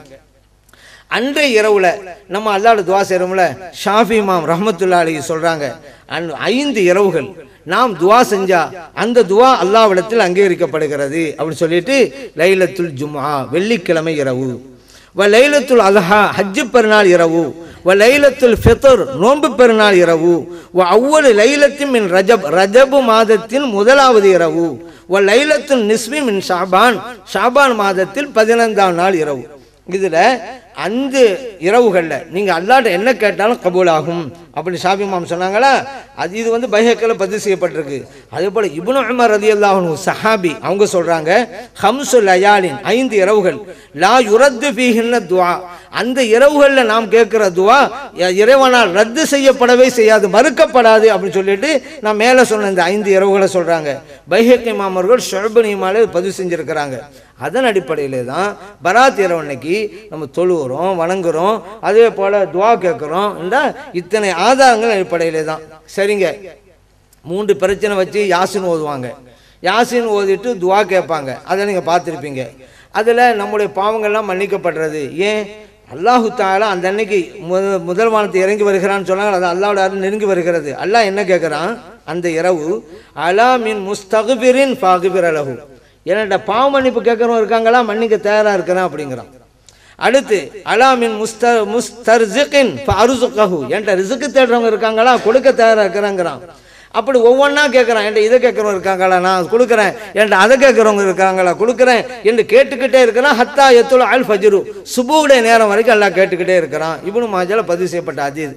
அன்றைய இரவுல நம்ம அல்லாட துவா செய்கிறோம்ல ஷாஃபி இமாம் ரஹமத்துல்லா அலி சொல்றாங்க அன் ஐந்து இரவுகள் நாம் துவா செஞ்சா அந்த துவா அல்லாவிடத்தில் அங்கீகரிக்கப்படுகிறது அப்படின்னு சொல்லிட்டு லைலத்துல் ஜும்ஆ வெள்ளிக்கிழமை இரவு வ லைலத்துல் அல்ஹா ஹஜ்ஜு பெருநாள் இரவு வ லைலத்துல் ஃபித்ர் நோன்பு பெருநாள் இரவு வ அவ்வளு லைலத்தின் மின் ரஜப் ரஜபு மாதத்தின் முதலாவது இரவு வ லைலத்துல் நிஸ்மி மின் ஷாபான் ஷாபான் மாதத்தில் பதினைந்தாம் நாள் இரவு இதுல அந்த இரவுகள்ல நீங்க அல்லாட்ட என்ன கேட்டாலும் கபூலாகும் அப்படின்னு ஷாபி மாம் சொன்னாங்களா அது இது வந்து பைஹக்கில் பதிவு செய்யப்பட்டிருக்கு அதே போல இப்னு உமர் ரலியல்லாஹு சஹாபி அவங்க சொல்றாங்க ஹம்சு லயாலின் ஐந்து இரவுகள் லா யுரத்து ஃபீஹின்ன துஆ அந்த இரவுகளில் நாம் கேட்கிற துவா இ- இறைவனால் ரத்து செய்யப்படவே செய்யாது மறுக்கப்படாது அப்படின்னு சொல்லிட்டு நான் மேலே சொன்ன இந்த ஐந்து இரவுகளை சொல்றாங்க பைஹக்கி மாமர்கள் ஷொபனிமாலே பதிவு செஞ்சிருக்கிறாங்க அதன் அடிப்படையிலே தான் பராத் இரவு அன்னைக்கு நம்ம தொழுகிறோம் வணங்குறோம் அதே போல துவா கேட்குறோம் இத்தனை ஆதாரங்கள் அடிப்படையிலே தான் சரிங்க மூன்று பிரச்சனை வச்சு யாசின் ஓதுவாங்க யாசின் ஓதிட்டு துவா கேட்பாங்க அதை நீங்கள் பார்த்துருப்பீங்க அதில் நம்முடைய பாவங்கள்லாம் மன்னிக்கப்படுறது ஏன் அல்லாஹு தாலா அந்த அன்னைக்கு முத முதல் வானத்தை இறங்கி வருகிறான்னு சொன்னாங்க அது அல்லாவோட அருள் நெருங்கி வருகிறது அல்லாஹ் என்ன கேட்குறான் அந்த இரவு அலா மின் முஸ்தகுபிரின் ஃபாகுபிர் அலகு என்னோட பாவ மன்னிப்பு கேட்குறவங்க இருக்காங்களா மன்னிக்க தயாராக இருக்கிறேன் அப்படிங்கிறான் அடுத்து அலாமின் முஸ்த முஸ்தர்ஜிகின் அருசுக்கஹு என்கிட்ட ரிசுக்கு தேடுறவங்க இருக்காங்களா கொடுக்க தயாராக இருக்கிறாங்கிறான் அப்படி ஒவ்வொன்றா கேட்குறான் என்கிட்ட இதை கேட்குறவங்க இருக்காங்களா நான் கொடுக்குறேன் என்கிட்ட அதை கேட்குறவங்க இருக்காங்களா கொடுக்குறேன் என்று கேட்டுக்கிட்டே இருக்கிறான் ஹத்தா எத்துல அல் ஃபஜ்ரு சுபுடைய நேரம் வரைக்கும் எல்லாம் கேட்டுக்கிட்டே இருக்கிறான் இவனு மாஜால பதிவு செய்யப்பட்ட அதீத்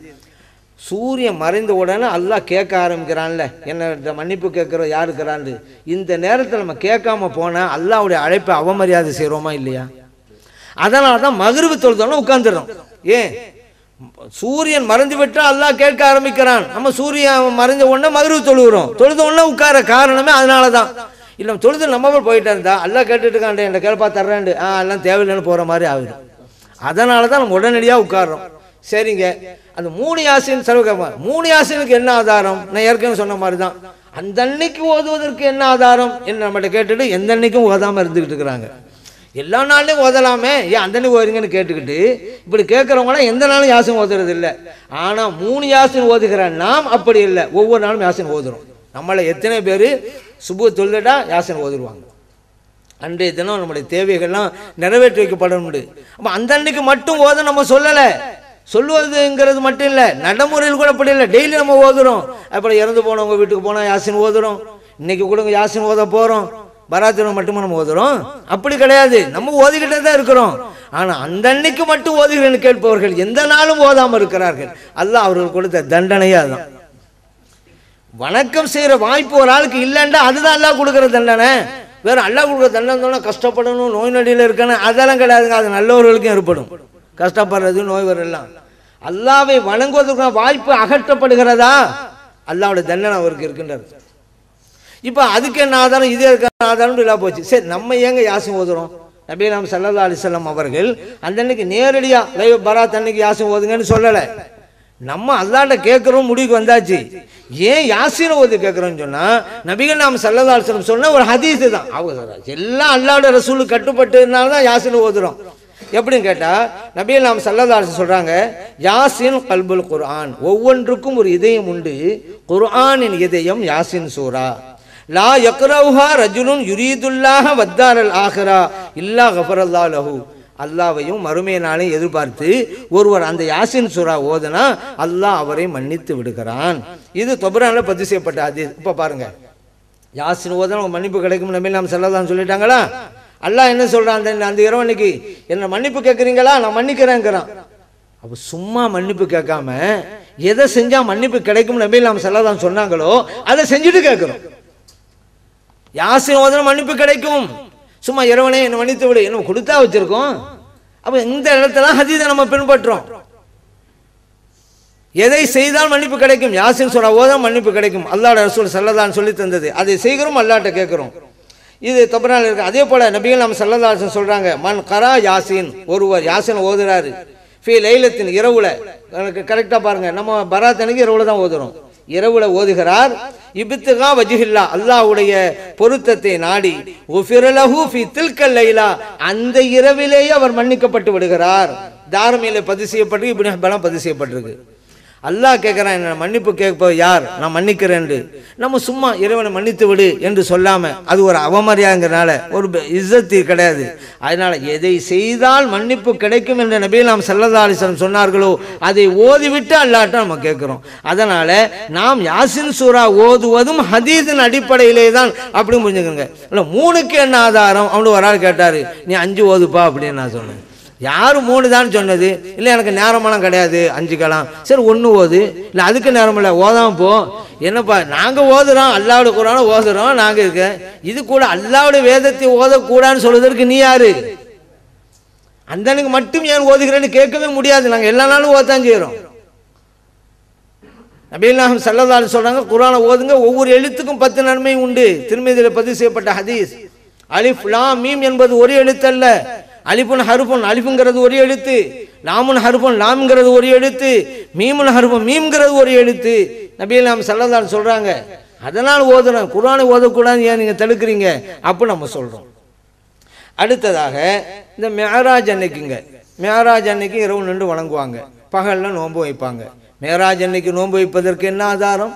சூரியன் மறைந்த உடனே அல்லாஹ் கேட்க ஆரம்பிக்கிறான்ல என்ன மன்னிப்பு கேட்குற யாருக்கிறான்னு இந்த நேரத்தில் நம்ம கேட்காம போனால் அல்லாஹ்வுடைய அழைப்பை அவமரியாதை செய்கிறோமா இல்லையா அதனால தான் மகிழ்வு தொழுதோன்னு உட்காந்துடுறோம் ஏன் சூரியன் மறைந்து விட்டால் அல்லாஹ் கேட்க ஆரம்பிக்கிறான் நம்ம சூரியன் மறைஞ்ச உடனே மகிழ்வு தொழுகிறோம் தொழுத உடனே உட்கார காரணமே அதனால தான் இல்லை தொழுது நம்ம போயிட்டா இருந்தா அல்லாஹ் கேட்டுட்டு இருக்காண்டே என்ன கேள்ப்பா தர்றேன்டு ஆ எல்லாம் தேவையில்லைன்னு போகிற மாதிரி ஆகிடும் அதனால தான் நம்ம உடனடியாக உட்கார்றோம் சரிங்க அந்த மூணு யாசின் சர்வகமா மூணு யாசினுக்கு என்ன ஆதாரம் நான் ஏற்கனவே சொன்ன மாதிரி தான் அந்த அன்னைக்கு ஓதுவதற்கு என்ன ஆதாரம் என்ன நம்மகிட்ட கேட்டுட்டு எந்த அன்னைக்கும் ஓதாமல் இருந்துக்கிட்டு இருக்கிறாங்க எல்லா நாள்லையும் ஓதலாமே ஏன் அந்த அன்னைக்கு ஓதுறீங்கன்னு கேட்டுக்கிட்டு இப்படி கேட்குறவங்களாம் எந்த நாளும் யாசின் ஓதுறது இல்லை ஆனால் மூணு யாசின் ஓதுகிற நாம் அப்படி இல்லை ஒவ்வொரு நாளும் யாசின் ஓதுறோம் நம்மளை எத்தனை பேர் சுபு தொல்லிட்டா யாசின் ஓதுருவாங்க அன்றைய தினம் நம்முடைய தேவைகள்லாம் நிறைவேற்றி வைக்கப்படணும் அப்போ அந்த அன்னைக்கு மட்டும் ஓத நம்ம சொல்லலை சொல்லுவதுங்கிறது மட்டும் இல்லை நடைமுறையில் கூட அப்படி இல்லை டெய்லி நம்ம ஓதுறோம் அப்புறம் இறந்து போனவங்க வீட்டுக்கு போனால் யாசின் ஓதுறோம் இன்னைக்கு கூட இங்க யாசின் ஓத போகிறோம் பராத்திரம் மட்டுமா நம்ம ஓதுறோம் அப்படி கிடையாது நம்ம ஓதிக்கிட்டே தான் இருக்கிறோம் ஆனால் அந்த அன்னைக்கு மட்டும் ஓதுகிறேன்னு கேட்பவர்கள் எந்த நாளும் ஓதாமல் இருக்கிறார்கள் அல்லாஹ் அவர்கள் கொடுத்த தண்டனையே அதுதான் வணக்கம் செய்கிற வாய்ப்பு ஒரு ஆளுக்கு இல்லைண்டா அதுதான் அல்லாஹ் கொடுக்குற தண்டனை வேற அல்லாஹ் கொடுக்குற தண்டனை சொன்னா கஷ்டப்படணும் நோய் நொடியில் இருக்கணும் அதெல்லாம் கிடையாதுங்க அது நல்லவர்களுக்கும் ஏற்படும் கஷ்டப்படுறது நோய் வரலாம் அல்லாவை வணங்குவதற்கான வாய்ப்பு அகற்றப்படுகிறதா அல்லாவோட தண்டனை அவருக்கு இருக்கின்றது இப்போ அதுக்கு என்ன ஆதாரம் இது இருக்க ஆதாரம் இல்லாம போச்சு சரி நம்ம ஏங்க யாசின் ஓதுறோம் நபி நாம் சல்லா அலிசல்லாம் அவர்கள் அந்த அன்னைக்கு நேரடியாக லைவ் பராத் அன்னைக்கு யாசின் ஓதுங்கன்னு சொல்லலை நம்ம அல்லாட்ட கேட்குறோம் முடிவுக்கு வந்தாச்சு ஏன் யாசின் ஓது கேட்குறோம்னு சொன்னால் நபிகள் நாம் சல்லா அலிஸ்லம் சொன்ன ஒரு ஹதீஸ் தான் அவங்க எல்லாம் அல்லாவோட ரசூலுக்கு கட்டுப்பட்டதுனால தான் யாசின் ஓதுறோம் எப்படின்னு கேட்டால் நபிகள் நாம் சல்லா அலிஸ்லம் சொல்கிறாங்க யாசின் கல்புல் குர்ஆன் ஒவ்வொன்றுக்கும் ஒரு இதயம் உண்டு குர்ஆனின் இதயம் யாசின் சூரா லா யக்ரவுஹா ரஜுலுன் யுரீதுல்லாஹ வத்தாரல் ஆஹிரா இல்லா கஃபரல்லா லஹு அல்லாவையும் மறுமை நாளையும் எதிர்பார்த்து ஒருவர் அந்த யாசின் சூரா ஓதுனா அல்லாஹ் அவரை மன்னித்து விடுகிறான் இது தொபரான பதிவு செய்யப்பட்ட அது இப்போ பாருங்க யாசின் ஓதுனா உங்க மன்னிப்பு கிடைக்கும் நம்பி நாம் செல்லதான் சொல்லிட்டாங்களா அல்லாஹ் என்ன சொல்றான் அந்த அந்த இரவு அன்னைக்கு என்ன மன்னிப்பு கேட்குறீங்களா நான் மன்னிக்கிறேங்கிறான் அப்போ சும்மா மன்னிப்பு கேட்காம எதை செஞ்சா மன்னிப்பு கிடைக்கும் நபி நாம் செல்லதான் சொன்னாங்களோ அதை செஞ்சுட்டு கேட்குறோம் யாசின் ஓதுனா மன்னிப்பு கிடைக்கும் சும்மா இறைவனே என்னை மன்னித்து விடு என்ன கொடுத்தா வச்சிருக்கோம் அப்போ இந்த இடத்துல ஹதீதை நம்ம பின்பற்றோம் எதை செய்தால் மன்னிப்பு கிடைக்கும் யாசின் சொல்ல ஓதான் மன்னிப்பு கிடைக்கும் அல்லாட ரசூல் சல்லதான் சொல்லி தந்தது அதை செய்கிறோம் அல்லாட்ட கேட்குறோம் இது தப்புனால் இருக்கு அதே போல நபிகள் நம்ம சல்லதாசன் சொல்றாங்க மன் கரா யாசின் ஒருவர் யாசின் ஓதுறாரு ஃபி லைலத்தின் இரவுல எனக்கு கரெக்டாக பாருங்க நம்ம பராத் அன்னைக்கு இரவுல தான் ஓதுறோம் இரவுல ஓதுகிறார் இபித்துகா வஜிஹில்லா அல்லாஹ்வுடைய பொருத்தத்தை நாடி உஃபிரலஹு ஃபி தில்கல் லைலா அந்த இரவிலேயே அவர் மன்னிக்கப்பட்டு விடுகிறார் தாரமியில பதிவு செய்யப்பட்டு இப்படி பலம் பதிவு செய்யப்பட்டிருக்கு அல்லாஹ் கேட்குறான் என்ன மன்னிப்பு கேட்ப யார் நான் மன்னிக்கிறேன் நம்ம சும்மா இறைவனை மன்னித்து விடு என்று சொல்லாம அது ஒரு அவமரியாங்கிறனால ஒரு ப- இஸ்ஸத்து கிடையாது அதனால எதை செய்தால் மன்னிப்பு கிடைக்கும் என்ற நபியில் நாம் சல்லதாலிசனம் சொன்னார்களோ அதை ஓதிவிட்டு அல்லாட்ட நம்ம கேட்குறோம் அதனால நாம் யாசின் சூரா ஓதுவதும் ஹதீஸின் அடிப்படையிலே தான் அப்படி புரிஞ்சுக்கோங்க இல்லை மூணுக்கு என்ன ஆதாரம் அப்படின்னு ஒரு ஆள் கேட்டார் நீ அஞ்சு ஓதுப்பா அப்படின்னு நான் சொன்னேன் யார் மூணு தான் சொன்னது இல்லை எனக்கு நேரமெல்லாம் கிடையாது அஞ்சுக்கலாம் சரி ஒன்று ஓது இல்லை அதுக்கு நேரம் இல்லை ஓதாம போ என்னப்பா நாங்கள் ஓதுறோம் அல்லாவோட குரான ஓதுறோம் நாங்கள் இருக்க இது கூட அல்லாவோட வேதத்தை ஓதக்கூடாதுன்னு சொல்வதற்கு நீ யாரு அந்த அன்னைக்கு மட்டும் ஏன் ஓதுகிறேன்னு கேட்கவே முடியாது நாங்கள் எல்லா நாளும் ஓதான் செய்கிறோம் நபீல்லாம் சல்லதால் சொல்றாங்க குரானை ஓதுங்க ஒவ்வொரு எழுத்துக்கும் பத்து நன்மை உண்டு திருமதியில் பதிவு செய்யப்பட்ட ஹதீஸ் அலிஃப் லாம் மீம் என்பது ஒரு எழுத்தல்ல அலிஃபுன் ஹருஃபுன் அலிஃபுங்கிறது ஒரு எழுத்து லாமுன் ஹருஃபுன் லாம்ங்கிறது ஒரு எழுத்து மீமுன் ஹருஃபுன் மீம்ங்கிறது ஒரு எழுத்து நபீல்லாம் சல்லதால் சொல்றாங்க அதனால் ஓதுறேன் குரானை ஓதக்கூடாது ஏன் நீங்க தடுக்கிறீங்க அப்போ நம்ம சொல்றோம் அடுத்ததாக இந்த மேராஜ் அன்னைக்குங்க மேராஜ் அன்னைக்கு இரவு நின்று வணங்குவாங்க பகல்ல நோன்பு வைப்பாங்க மேராஜ் அன்னைக்கு நோன்பு வைப்பதற்கு என்ன ஆதாரம்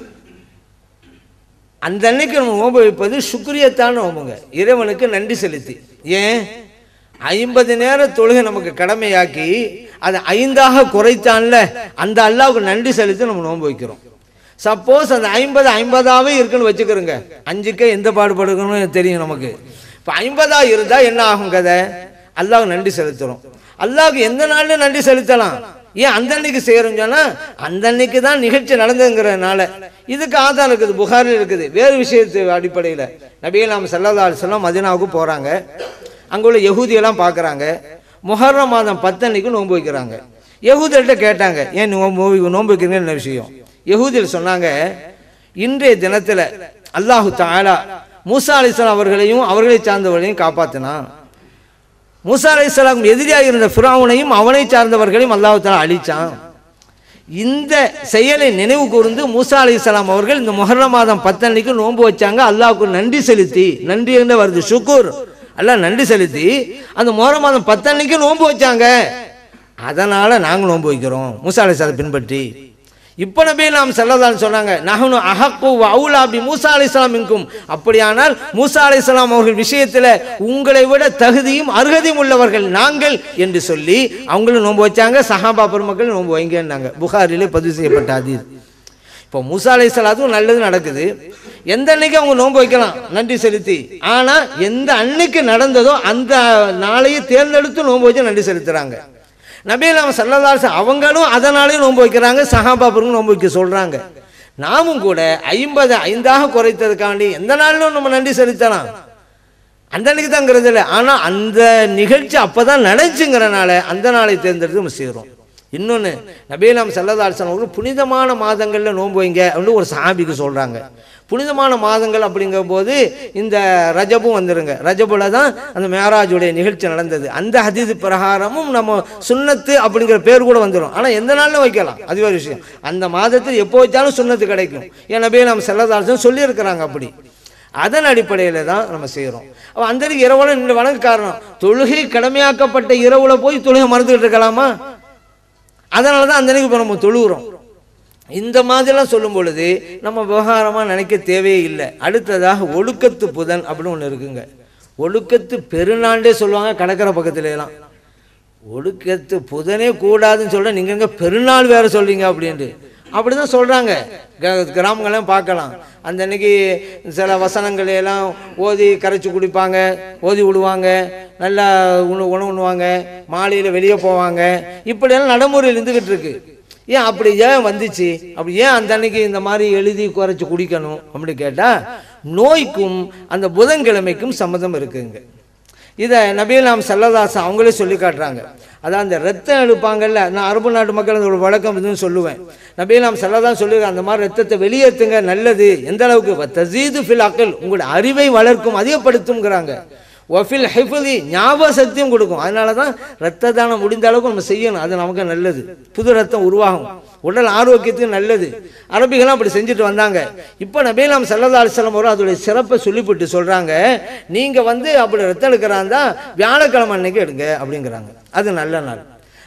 அந்த அன்னைக்கு நம்ம நோன்பு வைப்பது சுக்ரியத்தான நோம்புங்க இறைவனுக்கு நன்றி செலுத்தி ஏன் ஐம்பது நேர தொழுகை நமக்கு கடமையாக்கி அதை ஐந்தாக குறைத்தான்ல அந்த அல்லாவுக்கு நன்றி செலுத்தி நம்ம நோன்பு வைக்கிறோம் சப்போஸ் அந்த ஐம்பது ஐம்பதாவே இருக்குன்னு வச்சுக்கிறோங்க அஞ்சுக்கே எந்த பாடுபடுக்கணும்னு தெரியும் நமக்கு இப்போ ஐம்பதா இருந்தா என்ன ஆகும் கதை அல்லாஹ் நன்றி செலுத்துறோம் அல்லாஹ்வுக்கு எந்த நாள்ல நன்றி செலுத்தலாம் ஏன் அந்த அன்னைக்கு செய்யறோம் சொன்னா அந்த அன்னைக்கு தான் நிகழ்ச்சி நடந்துங்கிறனால இதுக்கு ஆதாரம் இருக்குது புகாரில் இருக்குது வேறு விஷயத்து அடிப்படையில் நபிகள் நாம் சல்லல்லா அலிஸ்லாம் மதினாவுக்கு போறாங்க அங்க உள்ள யகூதியெல்லாம் பார்க்குறாங்க முஹர்ரம் மாதம் பத்தன்னைக்கு நோன்பு வைக்கிறாங்க யகூதியர்கிட்ட கேட்டாங்க ஏன் நோன்பு நோன்பு வைக்கிறீங்கன்னு என்ன விஷயம் யகூதியர் சொன்னாங்க இன்றைய தினத்துல அல்லாஹு தாலா மூசா அலிஸ்லாம் அவர்களையும் அவர்களை சார்ந்தவர்களையும் காப்பாத்தினான் மூசா அலைஹிஸ்ஸலாம் எதிரியாக இருந்த ஃபிரௌனையும் அவனை சார்ந்தவர்களையும் அல்லாஹ் தஆலா அழிச்சான் இந்த செயலை நினைவு கூர்ந்து மூசா அலைஹிஸ்ஸலாம் அவர்கள் இந்த முஹர்ரம் மாதம் பத்தன்னைக்கு நோன்பு வச்சாங்க அல்லாஹ்வுக்கு நன்றி செலுத்தி நன்றி என்று வருது ஷுக்கூர் அல்லாஹ் நன்றி செலுத்தி அந்த முஹர்ரம் மாதம் பத்தன்னைக்கு நோன்பு வச்சாங்க அதனால நாங்கள் நோன்பு வைக்கிறோம் மூசா அலைஹிஸ்ஸலாம் பின்பற்றி இப்போ நபி நாம் செல்லதான் சொன்னாங்க நகனு அஹக்கு அவுலா பி மூசா அலைஹிஸ்ஸலாம் மின்கும் அப்படியானால் மூசா அலைஹிஸ்ஸலாம் அவர்கள் விஷயத்தில் உங்களை விட தகுதியும் அருகதையும் உள்ளவர்கள் நாங்கள் என்று சொல்லி அவங்களும் நோன்பு வச்சாங்க சஹாபா பெருமக்கள் நோன்பு வைங்கன்னாங்க புகாரிலே பதிவு செய்யப்பட்ட அதீத் இப்போ மூசா அலைஹிஸ்ஸலாத்துக்கும் நல்லது நடக்குது எந்த அன்னைக்கு அவங்க நோன்பு வைக்கலாம் நன்றி செலுத்தி ஆனால் எந்த அன்னைக்கு நடந்ததோ அந்த நாளையை தேர்ந்தெடுத்து நோன்பு வச்சு நன்றி செலுத்துறாங்க நபீலாம் சல்லதாஸ் அவங்களும் அதனாலேயும் நோன்பு வைக்கிறாங்க சஹாபாபருக்கும் நோன்பு வைக்க சொல்றாங்க நாமும் கூட ஐம்பது ஐந்தாக குறைத்ததுக்காண்டி எந்த நாளிலும் நம்ம நன்றி செலுத்தலாம் அந்த அன்னைக்கு தாங்கிறது இல்லை ஆனால் அந்த நிகழ்ச்சி அப்பதான் நடந்துச்சுங்கிறனால அந்த நாளை தேர்ந்தெடுத்து நம்ம செய்கிறோம் இன்னொன்று நபீலாம் சல்லதாசன் அவர்கள் புனிதமான மாதங்களில் நோன்பு வைங்க அப்படின்னு ஒரு சாபிக்கு சொல்கிறாங்க புனிதமான மாதங்கள் அப்படிங்கும்போது இந்த ரஜபும் வந்துருங்க ரஜபுல தான் அந்த மேராஜுடைய நிகழ்ச்சி நடந்தது அந்த ஹதீது பிரகாரமும் நம்ம சுன்னத்து அப்படிங்கிற பேர் கூட வந்துடும் ஆனால் எந்த நாளிலும் வைக்கலாம் அது ஒரு விஷயம் அந்த மாதத்தில் எப்போ வச்சாலும் சுன்னத்து கிடைக்கும் ஏன் நபி நம்ம செல்லதாசன் சொல்லியிருக்கிறாங்க அப்படி அதன் அடிப்படையில் தான் நம்ம செய்கிறோம் அப்போ அந்த அன்னைக்கு இரவுல நின்று வணங்க காரணம் தொழுகை கடமையாக்கப்பட்ட இரவுல போய் தொழுகை மறந்துக்கிட்டு இருக்கலாமா அதனால தான் அந்த அன்னைக்கு இப்போ நம்ம தொழுகிறோம் இந்த மாதிரிலாம் சொல்லும் பொழுது நம்ம விவகாரமாக நினைக்க தேவையே இல்லை அடுத்ததாக ஒழுக்கத்து புதன் அப்படின்னு ஒன்று இருக்குங்க ஒழுக்கத்து பெருநாண்டே சொல்லுவாங்க கடற்கரை பக்கத்துல எல்லாம் ஒழுக்கத்து புதனே கூடாதுன்னு சொல்ற நீங்க எங்க பெருநாள் வேற சொல்றீங்க அப்படின்ட்டு அப்படிதான் சொல்றாங்க க- கிராமங்கள்லாம் பார்க்கலாம் அந்த அன்னைக்கு சில வசனங்களை எல்லாம் ஓதி கரைச்சி குடிப்பாங்க ஓதி விடுவாங்க நல்லா உணவு உணவு உண்ணுவாங்க மாலையில் வெளியே போவாங்க இப்படியெல்லாம் நடைமுறையில் இருந்துகிட்டு இருக்கு ஏன் அப்படி ஏன் வந்துச்சு அப்படி ஏன் அந்த அன்னைக்கு இந்த மாதிரி எழுதி குறைச்சி குடிக்கணும் அப்படி கேட்டால் நோய்க்கும் அந்த புதன்கிழமைக்கும் சம்மதம் இருக்குங்க இதை நபீலாம் சல்லதாசன் அவங்களே சொல்லி காட்டுறாங்க அதான் அந்த ரத்தம் எடுப்பாங்கல்ல நான் அரபு நாட்டு மக்கள் அந்த ஒரு வழக்கம் இதுன்னு சொல்லுவேன் நபீலாம் சல்லதான் சொல்லுவேன் அந்த மாதிரி ரத்தத்தை வெளியேற்றுங்க நல்லது எந்த அளவுக்கு தசீது ஃபில் அக்கல் உங்களோட அறிவை வளர்க்கும் அதிகப்படுத்தும்ங்கிறாங்க ஒஃபில் ஹைஃபதி ஞாபக சக்தியும் கொடுக்கும் அதனால தான் ரத்த தானம் முடிந்த அளவுக்கு நம்ம செய்யணும் அது நமக்கு நல்லது புது ரத்தம் உருவாகும் உடல் ஆரோக்கியத்துக்கு நல்லது அரபிகளாம் அப்படி செஞ்சுட்டு வந்தாங்க இப்போ நபீலாம் சல்லா அலிஸ்லாம் வரும் அதோடைய சிறப்பை சொல்லிவிட்டு சொல்கிறாங்க நீங்கள் வந்து அப்படி ரத்தம் எடுக்கிறாந்தா வியாழக்கிழமை அன்னைக்கு எடுங்க அப்படிங்கிறாங்க அது நல்ல நாள்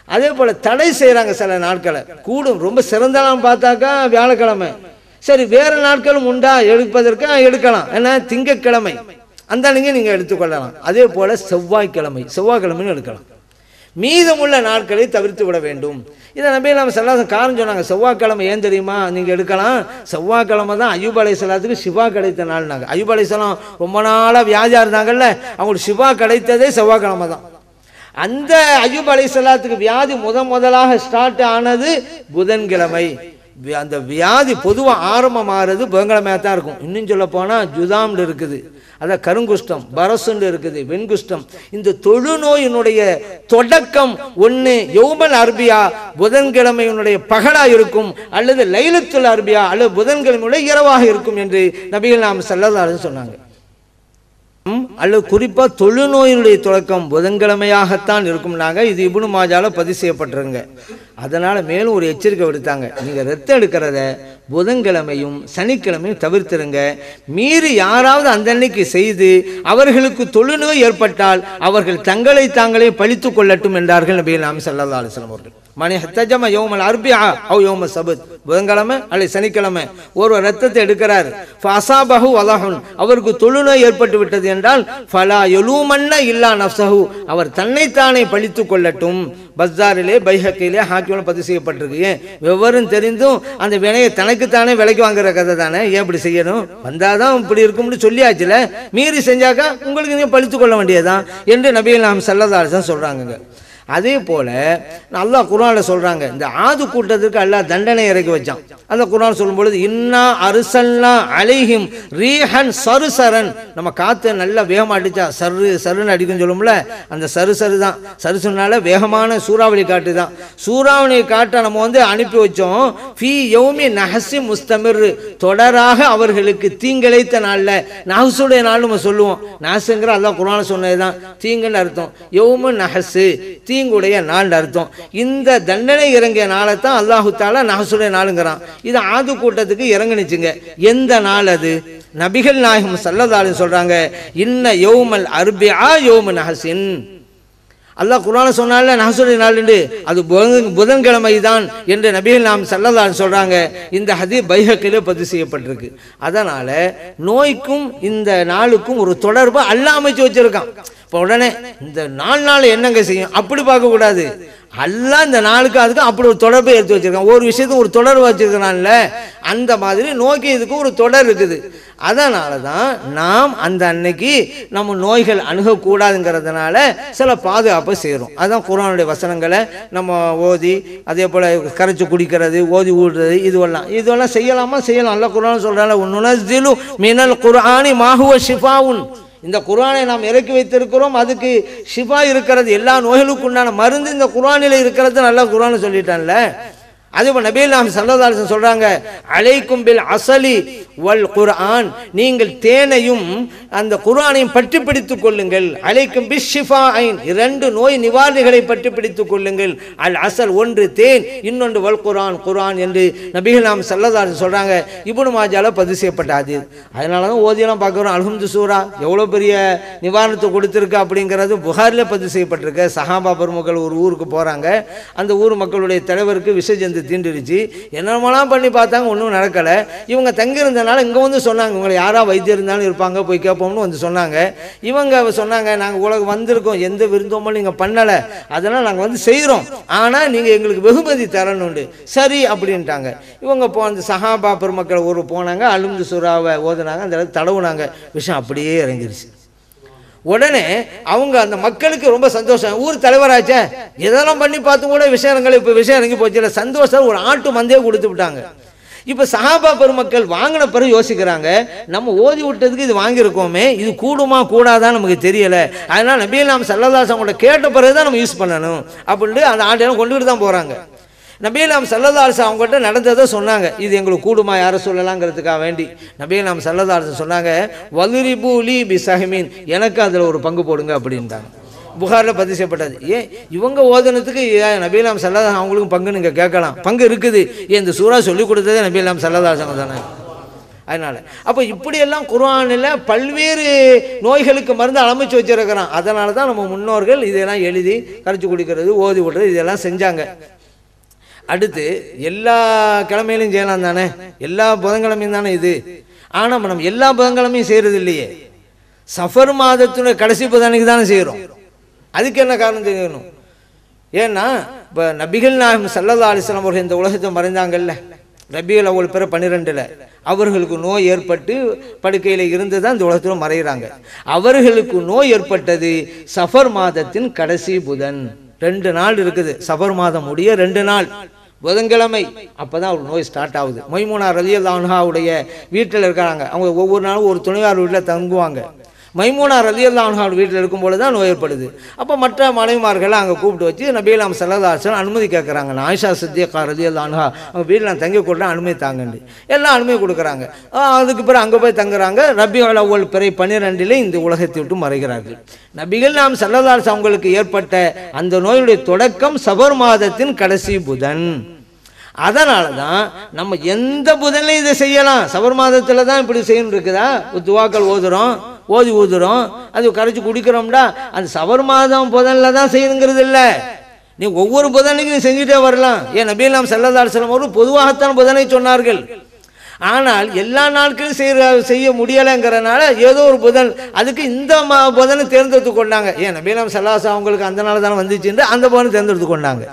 அதே போல் தடை செய்கிறாங்க சில நாட்களை கூடும் ரொம்ப சிறந்தலாம் பார்த்தாக்கா வியாழக்கிழமை சரி வேறு நாட்களும் உண்டா எடுப்பதற்கு எடுக்கலாம் ஏன்னா திங்கக்கிழமை அந்த அன்னைக்கு நீங்கள் எடுத்துக்கொள்ளலாம் அதே போல் செவ்வாய்க்கிழமை செவ்வாய்க்கிழமையும் எடுக்கலாம் மீதமுள்ள நாட்களை தவிர்த்து விட வேண்டும் இதை நம்பி நம்ம செல்லாத காரணம் சொன்னாங்க செவ்வாய்க்கிழமை ஏன் தெரியுமா நீங்கள் எடுக்கலாம் செவ்வாய்க்கிழமை தான் அய்யூப் அலை சலாத்துக்கு சிவா கிடைத்த நாள்னாங்க அய்யூப் அலை சலாம் ரொம்ப நாளாக வியாதியாக இருந்தாங்கல்ல அவங்களுக்கு சிவா கிடைத்ததே செவ்வாய்க்கிழமை தான் அந்த அய்யூப் அலை சலாத்துக்கு வியாதி முத முதலாக ஸ்டார்ட் ஆனது புதன்கிழமை வி- அந்த வியாதி பொதுவாக ஆரம்பமாகிறது புதன்கிழமையாக தான் இருக்கும் இன்னும் சொல்ல போனால் ஜுதாம்னு இருக்குது அதான் கருங்குஷ்டம் பரசுண்டு இருக்குது வெண்குஷ்டம் இந்த தொழுநோயினுடைய தொடக்கம் ஒன்று யௌமல் அரபியா புதன்கிழமையினுடைய பகலா இருக்கும் அல்லது லைலத்துல் அரபியா அல்லது புதன்கிழமையுடைய இரவாக இருக்கும் என்று நபிகள் நாம் செல்லதாருன்னு சொன்னாங்க ம், அல்லது குறிப்பாக தொழுநோயினுடைய தொடக்கம் புதன்கிழமையாகத்தான் இருக்கும்னாங்க இது இப்னு மாஜால பதிவு செய்யப்பட்டிருங்க அதனால் மேலும் ஒரு எச்சரிக்கை விடுத்தாங்க நீங்கள் ரத்தம் எடுக்கிறத புதன்கிழமையும் சனிக்கிழமையும் தவிர்த்திருங்க மீறி யாராவது அந்த அன்னைக்கு செய்து அவர்களுக்கு தொழுநோய் ஏற்பட்டால் அவர்கள் தங்களை தாங்களே பழித்துக் கொள்ளட்டும் என்றார்கள் நபி நாம் சல்லா அலிஸ்லாம் அவர்கள் மணி ஹத்தஜம யோமல் அர்பியா அவ் யோம சபத் புதன்கிழமை அல்லது சனிக்கிழமை ஒருவர் ரத்தத்தை எடுக்கிறார் ஃபசாபஹு வலஹுன் அவருக்கு தொழுநோய் ஏற்பட்டு விட்டது என்றால் ஃபலா யலூமன்ன இல்லா நஃப்ஸஹு அவர் தன்னைத்தானே பழித்துக் கொள்ளட்டும் பஸ்தாரிலே பைஹக்கிலே ஹாக்கியோட பதிவு செய்யப்பட்டிருக்கு ஏன் விவரம் தெரிந்தும் அந்த வினையை தனக்குத்தானே விலைக்கு வாங்குற கதை தானே ஏன் இப்படி செய்யணும் வந்தாதான் இப்படி இருக்கும்னு சொல்லியாச்சுல மீறி செஞ்சாக்கா உங்களுக்கு நீங்கள் பழித்துக் கொள்ள வேண்டியதுதான் என்று நபிகள் நாம் செல்லதாரசன் சொல்கிறாங்கங்க அதே போல அல்லாஹ் குர்ஆன்ல சொல்றாங்க இந்த ஆது கூட்டத்துக்கு அல்லாஹ் தண்டனை இறக்கி வச்சான் அந்த குர்ஆன் சொல்லும் பொழுது இன்னா அரிசல்லா அலைஹிம் ரீஹன் சருசரன் நம்ம காத்து நல்லா வேகமா அடிச்சா சரு சருன்னு அடிக்கும்னு சொல்லும்ல அந்த சரு சரு தான் சரு சொன்னால வேகமான சூறாவளி காட்டு தான் சூறாவளி காட்டை நம்ம வந்து அனுப்பி வச்சோம் ஃபி யௌமி நஹசி முஸ்தமிர் தொடராக அவர்களுக்கு தீங்கிழைத்த நாள்ல நஹசுடைய நாள் நம்ம சொல்லுவோம் நஹசுங்கிற அல்லாஹ் குர்ஆன்ல சொன்னதுதான் தீங்குன்னு அர்த்தம் யௌமு நஹசு தீங்குடைய நாள் அர்த்தம் இந்த தண்டனை இறங்கிய நாளை தான் அல்லாஹு தாலா நஹசுடைய நாளுங்கிறான் இது ஆது கூட்டத்துக்கு இறங்குனுச்சுங்க எந்த நாள் அது நபிகள் நாயகம் சல்லதாலும் சொல்றாங்க இன்ன யௌமல் அர்பியா யௌமு நஹசின் அல்லாஹ் குர்ஆன சொன்னால நஹசுடைய நாள் என்று அது புதன் புதன்கிழமை தான் என்று நபிகள் நாம் சல்லல்லாஹு சொல்றாங்க இந்த ஹதீஸ் பைஹக்கிலே பதிவு செய்யப்பட்டிருக்கு அதனால நோய்க்கும் இந்த நாளுக்கும் ஒரு தொடர்பு அல்லாஹ் அமைச்சு வச்சிருக்கான் இப்போ உடனே இந்த நாலு நாள் என்னங்க செய்யும் அப்படி பார்க்க கூடாது அல்லாஹ் இந்த நாளுக்கு அதுக்கு அப்படி ஒரு தொடர்பை எடுத்து வச்சிருக்கான் ஒரு விஷயத்துக்கு ஒரு தொடர்பு வச்சிருக்கிறான்ல அந்த மாதிரி நோக்கி இதுக்கு ஒரு தொடர் இருக்குது அதனால தான் நாம் அந்த அன்னைக்கு நம்ம நோய்கள் அணுகக்கூடாதுங்கிறதுனால சில பாதுகாப்பை செய்கிறோம் அதான் குரானுடைய வசனங்களை நம்ம ஓதி அதே போல் கரைச்சி குடிக்கிறது ஓதி ஊடுறது இதுவெல்லாம் இதுவெல்லாம் செய்யலாமா செய்யலாம் அல்ல குரான் சொல்கிறாங்க உன்னுனஸ்திலு மினல் குர்ஆனி மாஹுவ ஷிஃபாவுன் இந்த குர்ஆனை நாம் இறக்கி வைத்திருக்கிறோம் அதுக்கு ஷிஃபா இருக்கிறது எல்லா நோய்களுக்கும் உண்டான மருந்து இந்த குர்ஆனில் இருக்கிறது நல்லா குர்ஆன் சொல்லிட்டான்ல அதே போல் நபீல் நாம் சல்லதாசன் சொல்றாங்க அலைக்கும் பில் அசலி வல் குர்ஆன் நீங்கள் தேனையும் அந்த குர்ஆனையும் பற்றி பிடித்துக் கொள்ளுங்கள் அலைக்கும் பிஸ் ஷிஃபா ஐன் இரண்டு நோய் நிவாரணிகளை பற்றி பிடித்துக் கொள்ளுங்கள் அல் அசல் ஒன்று தேன் இன்னொன்று வல் குர்ஆன் குர்ஆன் என்று நபிகள் நாம் சல்லதாசன் சொல்றாங்க இப்னு மாஜால பதிவு செய்யப்பட்ட அது அதனால தான் ஓதியெல்லாம் பார்க்குறோம் அல்ஹம்து சூரா எவ்வளோ பெரிய நிவாரணத்தை கொடுத்துருக்கு அப்படிங்கிறது புகாரில் பதிவு செய்யப்பட்டிருக்கு சஹாபா பெருமக்கள் ஒரு ஊருக்கு போகிறாங்க அந்த ஊர் மக்களுடைய தலைவருக்கு விசஜந்து தீண்டுருச்சு என்னமெல்லாம் பண்ணி பார்த்தாங்க ஒன்றும் நடக்கலை இவங்க தங்கியிருந்தனால இங்கே வந்து சொன்னாங்க உங்களை யாரா வைத்தியம் இருந்தாலும் இருப்பாங்க போய் கேட்போம்னு வந்து சொன்னாங்க இவங்க சொன்னாங்க நாங்கள் உலகம் வந்திருக்கோம் எந்த விருந்தோமும் நீங்கள் பண்ணலை அதனால் நாங்கள் வந்து செய்கிறோம் ஆனால் நீங்கள் எங்களுக்கு வெகுமதி தரணுண்டு சரி அப்படின்ட்டாங்க இவங்க போ அந்த சஹாபா பெருமக்கள் ஊர் போனாங்க அலுந்து சுறாவை ஓதுனாங்க அந்த இடத்துல தடவுனாங்க விஷயம் அப்படியே இறங்கிருச்சு உடனே அவங்க அந்த மக்களுக்கு ரொம்ப சந்தோஷம் ஊர் தலைவராச்சே இதெல்லாம் பண்ணி பார்த்து கூட விஷயங்கள் இப்போ விஷயம் இறங்கி போச்சு சந்தோஷம் ஒரு ஆட்டு மந்தையே கொடுத்து விட்டாங்க இப்போ சஹாபா பெருமக்கள் வாங்கின பிறகு யோசிக்கிறாங்க நம்ம ஓதி விட்டதுக்கு இது வாங்கியிருக்கோமே இது கூடுமா கூடாதான்னு நமக்கு தெரியல அதனால நபியில் நாம் சல்லதாசம் கூட கேட்ட பிறகு தான் நம்ம யூஸ் பண்ணணும் அப்படின்ட்டு அந்த ஆட்டையெல்லாம் கொண்டுகிட்டு தான் போகிறாங்க நபியை நாம் சல்லதாரசு அவங்ககிட்ட நடந்ததை சொன்னாங்க இது எங்களுக்கு கூடுமா யாரை சொல்லலாங்கிறதுக்காக வேண்டி நபியை நாம் சல்லதாரசு சொன்னாங்க வலுரிபூலி பி சஹமீன் எனக்கு அதில் ஒரு பங்கு போடுங்க அப்படின்ட்டாங்க புகாரில் பதிவு செய்யப்பட்டது ஏன் இவங்க ஓதனத்துக்கு நபியை நாம் சல்லதாசன் அவங்களுக்கும் பங்கு நீங்கள் கேட்கலாம் பங்கு இருக்குது ஏன் இந்த சூறா சொல்லி கொடுத்ததே நபியை நாம் சல்லதாசங்க தானே அதனால அப்போ இப்படியெல்லாம் குர்ஆனில் பல்வேறு நோய்களுக்கு மருந்து அமைச்சு வச்சிருக்கிறான் அதனால தான் நம்ம முன்னோர்கள் இதெல்லாம் எழுதி கரைச்சி குடிக்கிறது ஓதி விடுறது இதெல்லாம் செஞ்சாங்க அடுத்து எல்லா கிழமையிலும் செய்யலாம் தானே எல்லா புதன்கிழமையும் தானே இது ஆனால் நம்ம எல்லா புதன்கிழமையும் செய்கிறது இல்லையே சஃபர் மாதத்துடைய கடைசி புதனுக்கு தானே செய்கிறோம் அதுக்கு என்ன காரணம் தெரியணும் ஏன்னா இப்போ நபிகள் நாயகம் சல்லல்லா அலிஸ்லாம் அவர்கள் இந்த உலகத்தை மறைந்தாங்கல்ல ரபியுல் அவ்வளவு பிற பன்னிரெண்டில் அவர்களுக்கு நோய் ஏற்பட்டு படுக்கையில் இருந்து தான் இந்த உலகத்தில் மறைகிறாங்க அவர்களுக்கு நோய் ஏற்பட்டது சஃபர் மாதத்தின் கடைசி புதன் ரெண்டு நாள் இருக்குது சஃபர் மாதம் முடிய ரெண்டு நாள் புதன்கிழமை அப்பதான் அவர் நோய் ஸ்டார்ட் ஆகுது மொய்மூனா ரலியல்லாவுடைய வீட்டில் இருக்கிறாங்க அவங்க ஒவ்வொரு நாளும் ஒரு துணையார் வீட்டில் தங்குவாங்க மைமூனா ரலியல்லாஹாவோட வீட்டில் இருக்கும்போது தான் நோய் ஏற்படுது அப்போ மற்ற மனைவிமார்களை அங்கே கூப்பிட்டு வச்சு நபீலாம் சல்லதாசன் அனுமதி கேட்குறாங்க ஆயிஷா சித்தியக்கா ரலியல்லாஹா அவங்க வீட்டில் நான் தங்கி கொடுத்தா அனுமதி தாங்கண்டு எல்லாம் அனுமதி கொடுக்குறாங்க ஆ, அதுக்கு பிறகு அங்கே போய் தங்குறாங்க ரபி அவ்வள் பிறை பன்னிரெண்டிலே இந்த உலகத்தை விட்டு மறைகிறார்கள் நபிகள் நாம் சல்லதாஸ் அவங்களுக்கு ஏற்பட்ட அந்த நோயுடைய தொடக்கம் சபர் மாதத்தின் கடைசி புதன் அதனால தான் நம்ம எந்த புதன்லையும் இதை செய்யலாம் சபர் மாதத்தில் தான் இப்படி செய்யணும் இருக்குதா துவாக்கள் ஓதுறோம் ஓதி ஊதுறோம் அது கரைச்சி குடிக்கிறோம்டா அது சபர் மாதம் புதனில் தான் செய்யணுங்கிறது இல்லை நீ ஒவ்வொரு புதனைக்கும் நீ செஞ்சுட்டே வரலாம் ஏன் நபீலாம் செல்லதார் செல்லும் ஒரு பொதுவாகத்தான் புதனை சொன்னார்கள் ஆனால் எல்லா நாட்களும் செய்ய செய்ய முடியலைங்கிறனால ஏதோ ஒரு புதன் அதுக்கு இந்த ம புதனை தேர்ந்தெடுத்து கொண்டாங்க ஏன் நபீலாம் செல்லாசா அவங்களுக்கு அந்த நாள் தானே வந்துச்சுன்னு அந்த புதனை தேர்ந்தெடுத்து கொண்டாங்க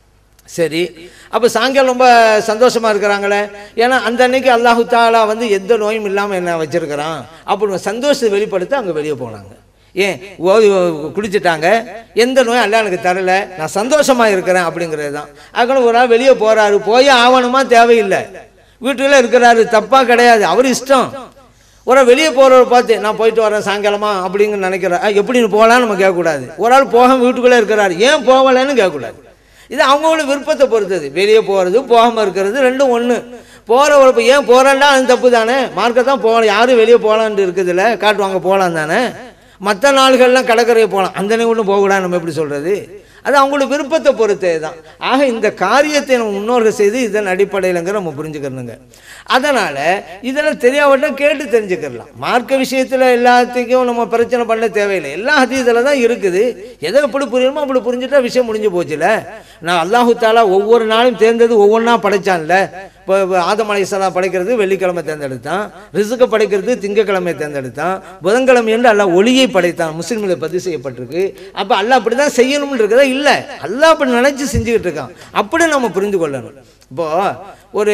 சரி அப்போ சாயங்காலம் ரொம்ப சந்தோஷமா இருக்கிறாங்களே ஏன்னா அந்த அன்னைக்கு அல்லாஹு தாலா வந்து எந்த நோயும் இல்லாமல் என்ன வச்சிருக்கிறான் அப்படி சந்தோஷத்தை வெளிப்படுத்த அங்கே வெளியே போனாங்க ஏன் ஓதி குடிச்சிட்டாங்க எந்த நோயும் அல்ல எனக்கு தரல நான் சந்தோஷமா இருக்கிறேன் அப்படிங்கிறது தான் அதுக்கான ஒரு நாள் வெளியே போறாரு போய் ஆவணமா தேவையில்லை வீட்டுல இருக்கிறாரு தப்பா கிடையாது அவர் இஷ்டம் ஒரு ஆள் வெளியே போகிறவர் பார்த்து நான் போயிட்டு வரேன் சாயங்காலமா அப்படிங்க நினைக்கிறேன் எப்படின்னு போகலான்னு நம்ம கேட்கக்கூடாது ஒரு ஆள் போகாம வீட்டுக்குள்ளே இருக்கிறாரு ஏன் போகலைன்னு கேட்கக்கூடாது இது அவங்களோட விருப்பத்தை பொறுத்தது வெளியே போகிறது போகாமல் இருக்கிறது ரெண்டும் ஒன்று போகிற உழைப்பு ஏன் போகிறேன்டா அது தப்பு தானே மார்க்கை தான் போகலாம் யாரும் வெளியே போகலான்ட்டு இருக்குதுல்ல காட்டுவாங்க போகலாம் தானே மற்ற நாள்கள்லாம் கடற்கரையை போகலாம் அந்த அன்னைக்கு ஒன்றும் போகக்கூடாது நம்ம எப்படி சொல்கிறது அது அவங்களோட விருப்பத்தை பொறுத்தே தான் ஆக இந்த காரியத்தை நம்ம முன்னோர்கள் செய்து இதன் அடிப்படையிலங்கிற நம்ம புரிஞ்சுக்கணுங்க அதனால் இதெல்லாம் தெரியாவிட்டால் கேட்டு தெரிஞ்சுக்கலாம் மார்க்க விஷயத்தில் எல்லாத்துக்கும் நம்ம பிரச்சனை பண்ண தேவையில்லை எல்லா ஹதீஸில் தான் இருக்குது எதை எப்படி புரியணுமோ அப்படி புரிஞ்சுட்டா விஷயம் முடிஞ்சு போச்சுல நான் அல்லாஹு தாலா ஒவ்வொரு நாளும் தேர்ந்தது ஒவ்வொன்றா படைச்சான்ல இப்போ இப்போ ஆதம் அலைஹிஸ்ஸலாம் படைக்கிறது வெள்ளிக்கிழமை தேர்ந்தெடுத்தான் ரிசுக்க படைக்கிறது திங்கக்கிழமை தேர்ந்தெடுத்தான் புதன்கிழமை என்று அல்லாஹ் ஒளியை படைத்தான் முஸ்லிம்களை பதிவு செய்யப்பட்டிருக்கு அப்போ அல்லாஹ் அப்படி தான் செய்யணும்னு இருக்கதா இல்லை அல்லாஹ் அப்படி நினைச்சு செஞ்சுக்கிட்டு இருக்கான் அப்படி நம்ம புரிந்து கொள்ளணும் இப்போ ஒரு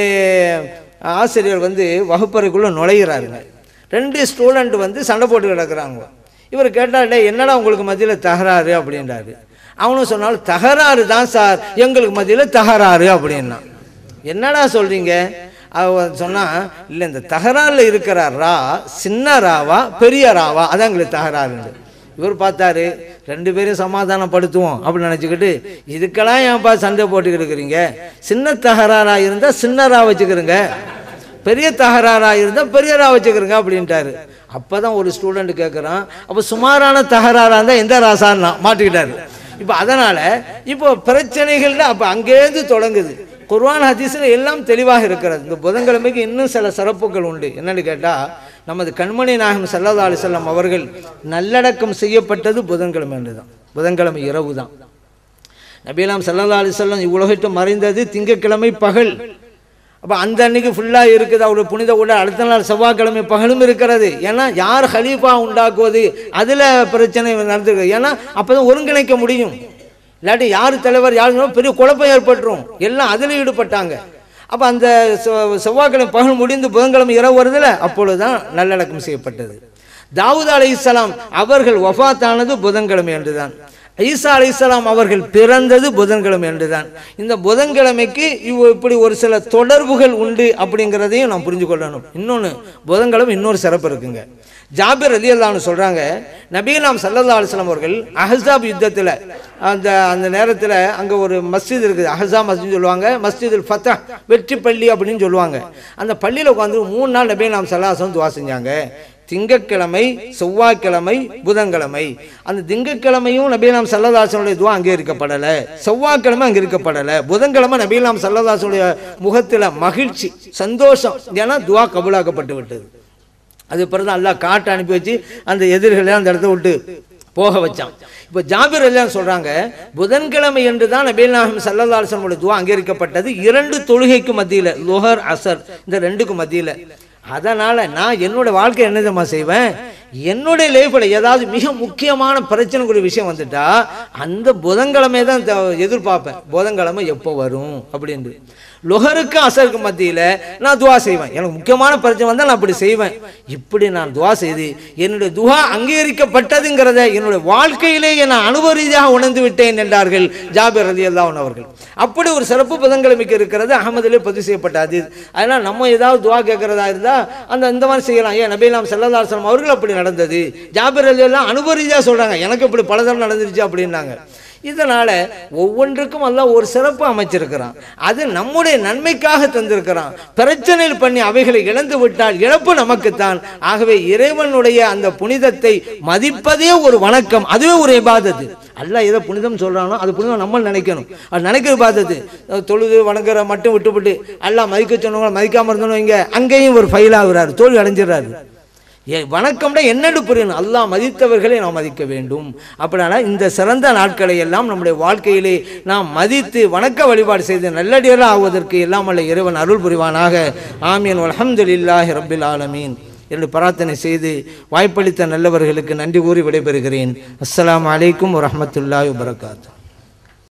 ஆசிரியர் வந்து வகுப்பறைக்குள்ளே நுழைகிறாருங்க ரெண்டு ஸ்டூடெண்ட் வந்து சண்டை போட்டு கிடக்குறாங்க இவர் கேட்டாலே என்னடா உங்களுக்கு மத்தியில் தகராறு அப்படின்றாரு அவனும் சொன்னாலும் தகராறு தான் சார் எங்களுக்கு மத்தியில் தகராறு அப்படின்னா என்னடா சொல்றீங்க அவன் சொன்னா இல்லை இந்த தகராறுல இருக்கிற ரா சின்ன ராவா பெரிய ராவா அதான் எங்களுக்கு தகராறுண்டு இவர் பார்த்தாரு ரெண்டு பேரும் சமாதானப்படுத்துவோம் அப்படின்னு நினச்சிக்கிட்டு இதுக்கெல்லாம் ஏன்ப்பா சண்டை போட்டுக்கிட்டு இருக்கிறீங்க சின்ன தகராறா இருந்தால் சின்ன ரா வச்சுக்கிறங்க பெரிய தகராறா இருந்தால் பெரிய ரா வச்சுக்கிறங்க அப்படின்ட்டாரு அப்பதான் ஒரு ஸ்டூடெண்ட் கேட்குறான் அப்போ சுமாரான தகராறா இருந்தால் எந்த ராசான்னா மாட்டிக்கிட்டாரு இப்போ அதனால இப்போ பிரச்சனைகள்ல அப்போ அங்கேருந்து தொடங்குது குர்ஆன் ஹதீஸில் எல்லாம் தெளிவாக இருக்கிறது இந்த புதன்கிழமைக்கு இன்னும் சில சிறப்புகள் உண்டு என்னன்னு கேட்டால் நமது கண்மணி நாயகம் சல்லா அலிசல்லாம் அவர்கள் நல்லடக்கம் செய்யப்பட்டது புதன்கிழமை என்று தான் புதன்கிழமை இரவு தான் நபீலாம் சல்லா அலிசல்லாம் இவ்வுலகிட்டு மறைந்தது திங்கட்கிழமை பகல் அப்போ அந்த அன்னைக்கு ஃபுல்லாக இருக்குது அவருடைய புனித உடல் அடுத்த நாள் செவ்வாய்க்கிழமை பகலும் இருக்கிறது ஏன்னா யார் ஹலீஃபா உண்டாக்குவது அதில் பிரச்சனை நடந்திருக்கு ஏன்னா அப்போ தான் ஒருங்கிணைக்க முடியும் இல்லாட்டி யார் தலைவர் யார் பெரிய குழப்பம் ஏற்பட்டுரும் எல்லாம் அதில் ஈடுபட்டாங்க அப்போ அந்த செவ்- செவ்வாய்க்கிழமை பகல் முடிந்து புதன்கிழமை இரவு வருதுல அப்பொழுது தான் நல்லடக்கம் செய்யப்பட்டது தாவூத் அலைஹிஸ்ஸலாம் அவர்கள் வஃபாத்தானது புதன்கிழமை என்றுதான் ஈசா அலைஹிஸ்ஸலாம் அவர்கள் பிறந்தது புதன்கிழமை என்றுதான் இந்த புதன்கிழமைக்கு இவ் இப்படி ஒரு சில தொடர்புகள் உண்டு அப்படிங்கிறதையும் நாம் புரிஞ்சு கொள்ளணும் இன்னொன்று புதன்கிழமை இன்னொரு சிறப்பு இருக்குங்க ஜாபிர் அலி அல்லான்னு சொல்கிறாங்க நபீலாம் சல்லல்லா அலுவலாம் அவர்கள் அஹசாப் யுத்தத்தில் அந்த அந்த நேரத்தில் அங்கே ஒரு மஸ்ஜித் இருக்குது அஹசா மஸ்ஜித் சொல்லுவாங்க மஸ்ஜிதுல் ஃபத்தா வெற்றி பள்ளி அப்படின்னு சொல்லுவாங்க அந்த பள்ளியில் உட்காந்து மூணு நாள் நபீலாம் சல்லாஹம் துவா செஞ்சாங்க திங்கட்கிழமை செவ்வாய்க்கிழமை புதன்கிழமை அந்த திங்கட்கிழமையும் நபீலாம் சல்லதாசனுடைய துவா அங்கீகரிக்கப்படலை செவ்வாய்க்கிழமை அங்கீகரிக்கப்படலை புதன்கிழமை நபீலாம் சல்லதாசனுடைய முகத்தில் மகிழ்ச்சி சந்தோஷம் ஏன்னா துவா கபூலாக்கப்பட்டு விட்டது அது பிறகு அல்லாஹ் காட்டை அனுப்பி வச்சு அந்த எதிரிகளை அந்த இடத்த விட்டு போக வச்சான் இப்போ ஜாபிர் எல்லாம் சொல்றாங்க புதன்கிழமை என்று தான் நபீல் நாகம் சல்லல்லாசனோட துவா அங்கீகரிக்கப்பட்டது இரண்டு தொழுகைக்கு மத்தியில் லுஹர் அசர் இந்த ரெண்டுக்கு மத்தியில் அதனால நான் என்னோட வாழ்க்கை என்ன தெரியுமா செய்வேன் என்னுடைய லைஃப்பில் ஏதாவது மிக முக்கியமான பிரச்சனைக்குரிய விஷயம் வந்துட்டா அந்த புதன்கிழமை தான் த- எதிர்பார்ப்பேன் புதன்கிழமை எப்போ வரும் அப்படின்னு லுஹருக்கு அசருக்கு மத்தியில் நான் துவா செய்வேன் எனக்கு முக்கியமான பிரச்சனை வந்தால் நான் அப்படி செய்வேன் இப்படி நான் துவா செய்து என்னுடைய துவா அங்கீகரிக்கப்பட்டதுங்கிறத என்னுடைய வாழ்க்கையிலேயே நான் அனுபவ ரீதியாக உணர்ந்து விட்டேன் என்றார்கள் ஜாபிர் ரதி அல்லாஹ் அவர்கள் அப்படி ஒரு சிறப்பு புதன்கிழமைக்கு இருக்கிறது அகமதிலே பதிவு செய்யப்பட்ட அது அதனால் நம்ம ஏதாவது துவா கேட்கறதா இருந்தால் அந்த இந்த மாதிரி செய்யலாம் ஏன் நபீலாம் செல்லதாசனம் அவர்கள் அப்படி நடந்தது ஜாபிர் அலி எல்லாம் அனுபவ ரீதியாக சொல்கிறாங்க எனக்கு இப்படி பலதரம் நடந்துருச்சு அப்படின்னாங்க இதனால ஒவ்வொன்றுக்கும் அல்லாஹ் ஒரு சிறப்பு அமைச்சிருக்கிறான் அது நம்முடைய நன்மைக்காக தந்திருக்கிறான் பிரச்சனையில் பண்ணி அவைகளை இழந்து விட்டால் இழப்பு நமக்குத்தான் ஆகவே இறைவனுடைய அந்த புனிதத்தை மதிப்பதே ஒரு வணக்கம் அதுவே ஒரு இபாதத்து அல்லாஹ் எதை புனிதம் சொல்றானோ அது புனிதம் நம்ம நினைக்கணும் அது நினைக்கிற இபாதத்து தொழுது வணங்குற மட்டும் விட்டுவிட்டு அல்லாஹ் மதிக்க சொன்னவங்க மதிக்காம இருந்தோம் இங்க அங்கேயும் ஒரு ஃபைல் ஆகுறாரு தோல்வி அடைஞ்சிடறாரு ஏ வணக்கம்னா என்னென்னு புரியணும் அல்லாஹ் மதித்தவர்களை நாம் மதிக்க வேண்டும் அப்படின்னா இந்த சிறந்த நாட்களை எல்லாம் நம்முடைய வாழ்க்கையிலே நாம் மதித்து வணக்க வழிபாடு செய்து நல்லடியராக ஆவதற்கு எல்லாம் அல்ல இறைவன் அருள் புரிவானாக ஆமீன் அல்ஹம்துலில்லாஹி ரப்பில் ஆலமீன் என்று பிரார்த்தனை செய்து வாய்ப்பளித்த நல்லவர்களுக்கு நன்றி கூறி விடைபெறுகிறேன் அஸ்ஸலாமு அலைக்கும் வரஹ்மத்துல்லாஹி வபரகாத்து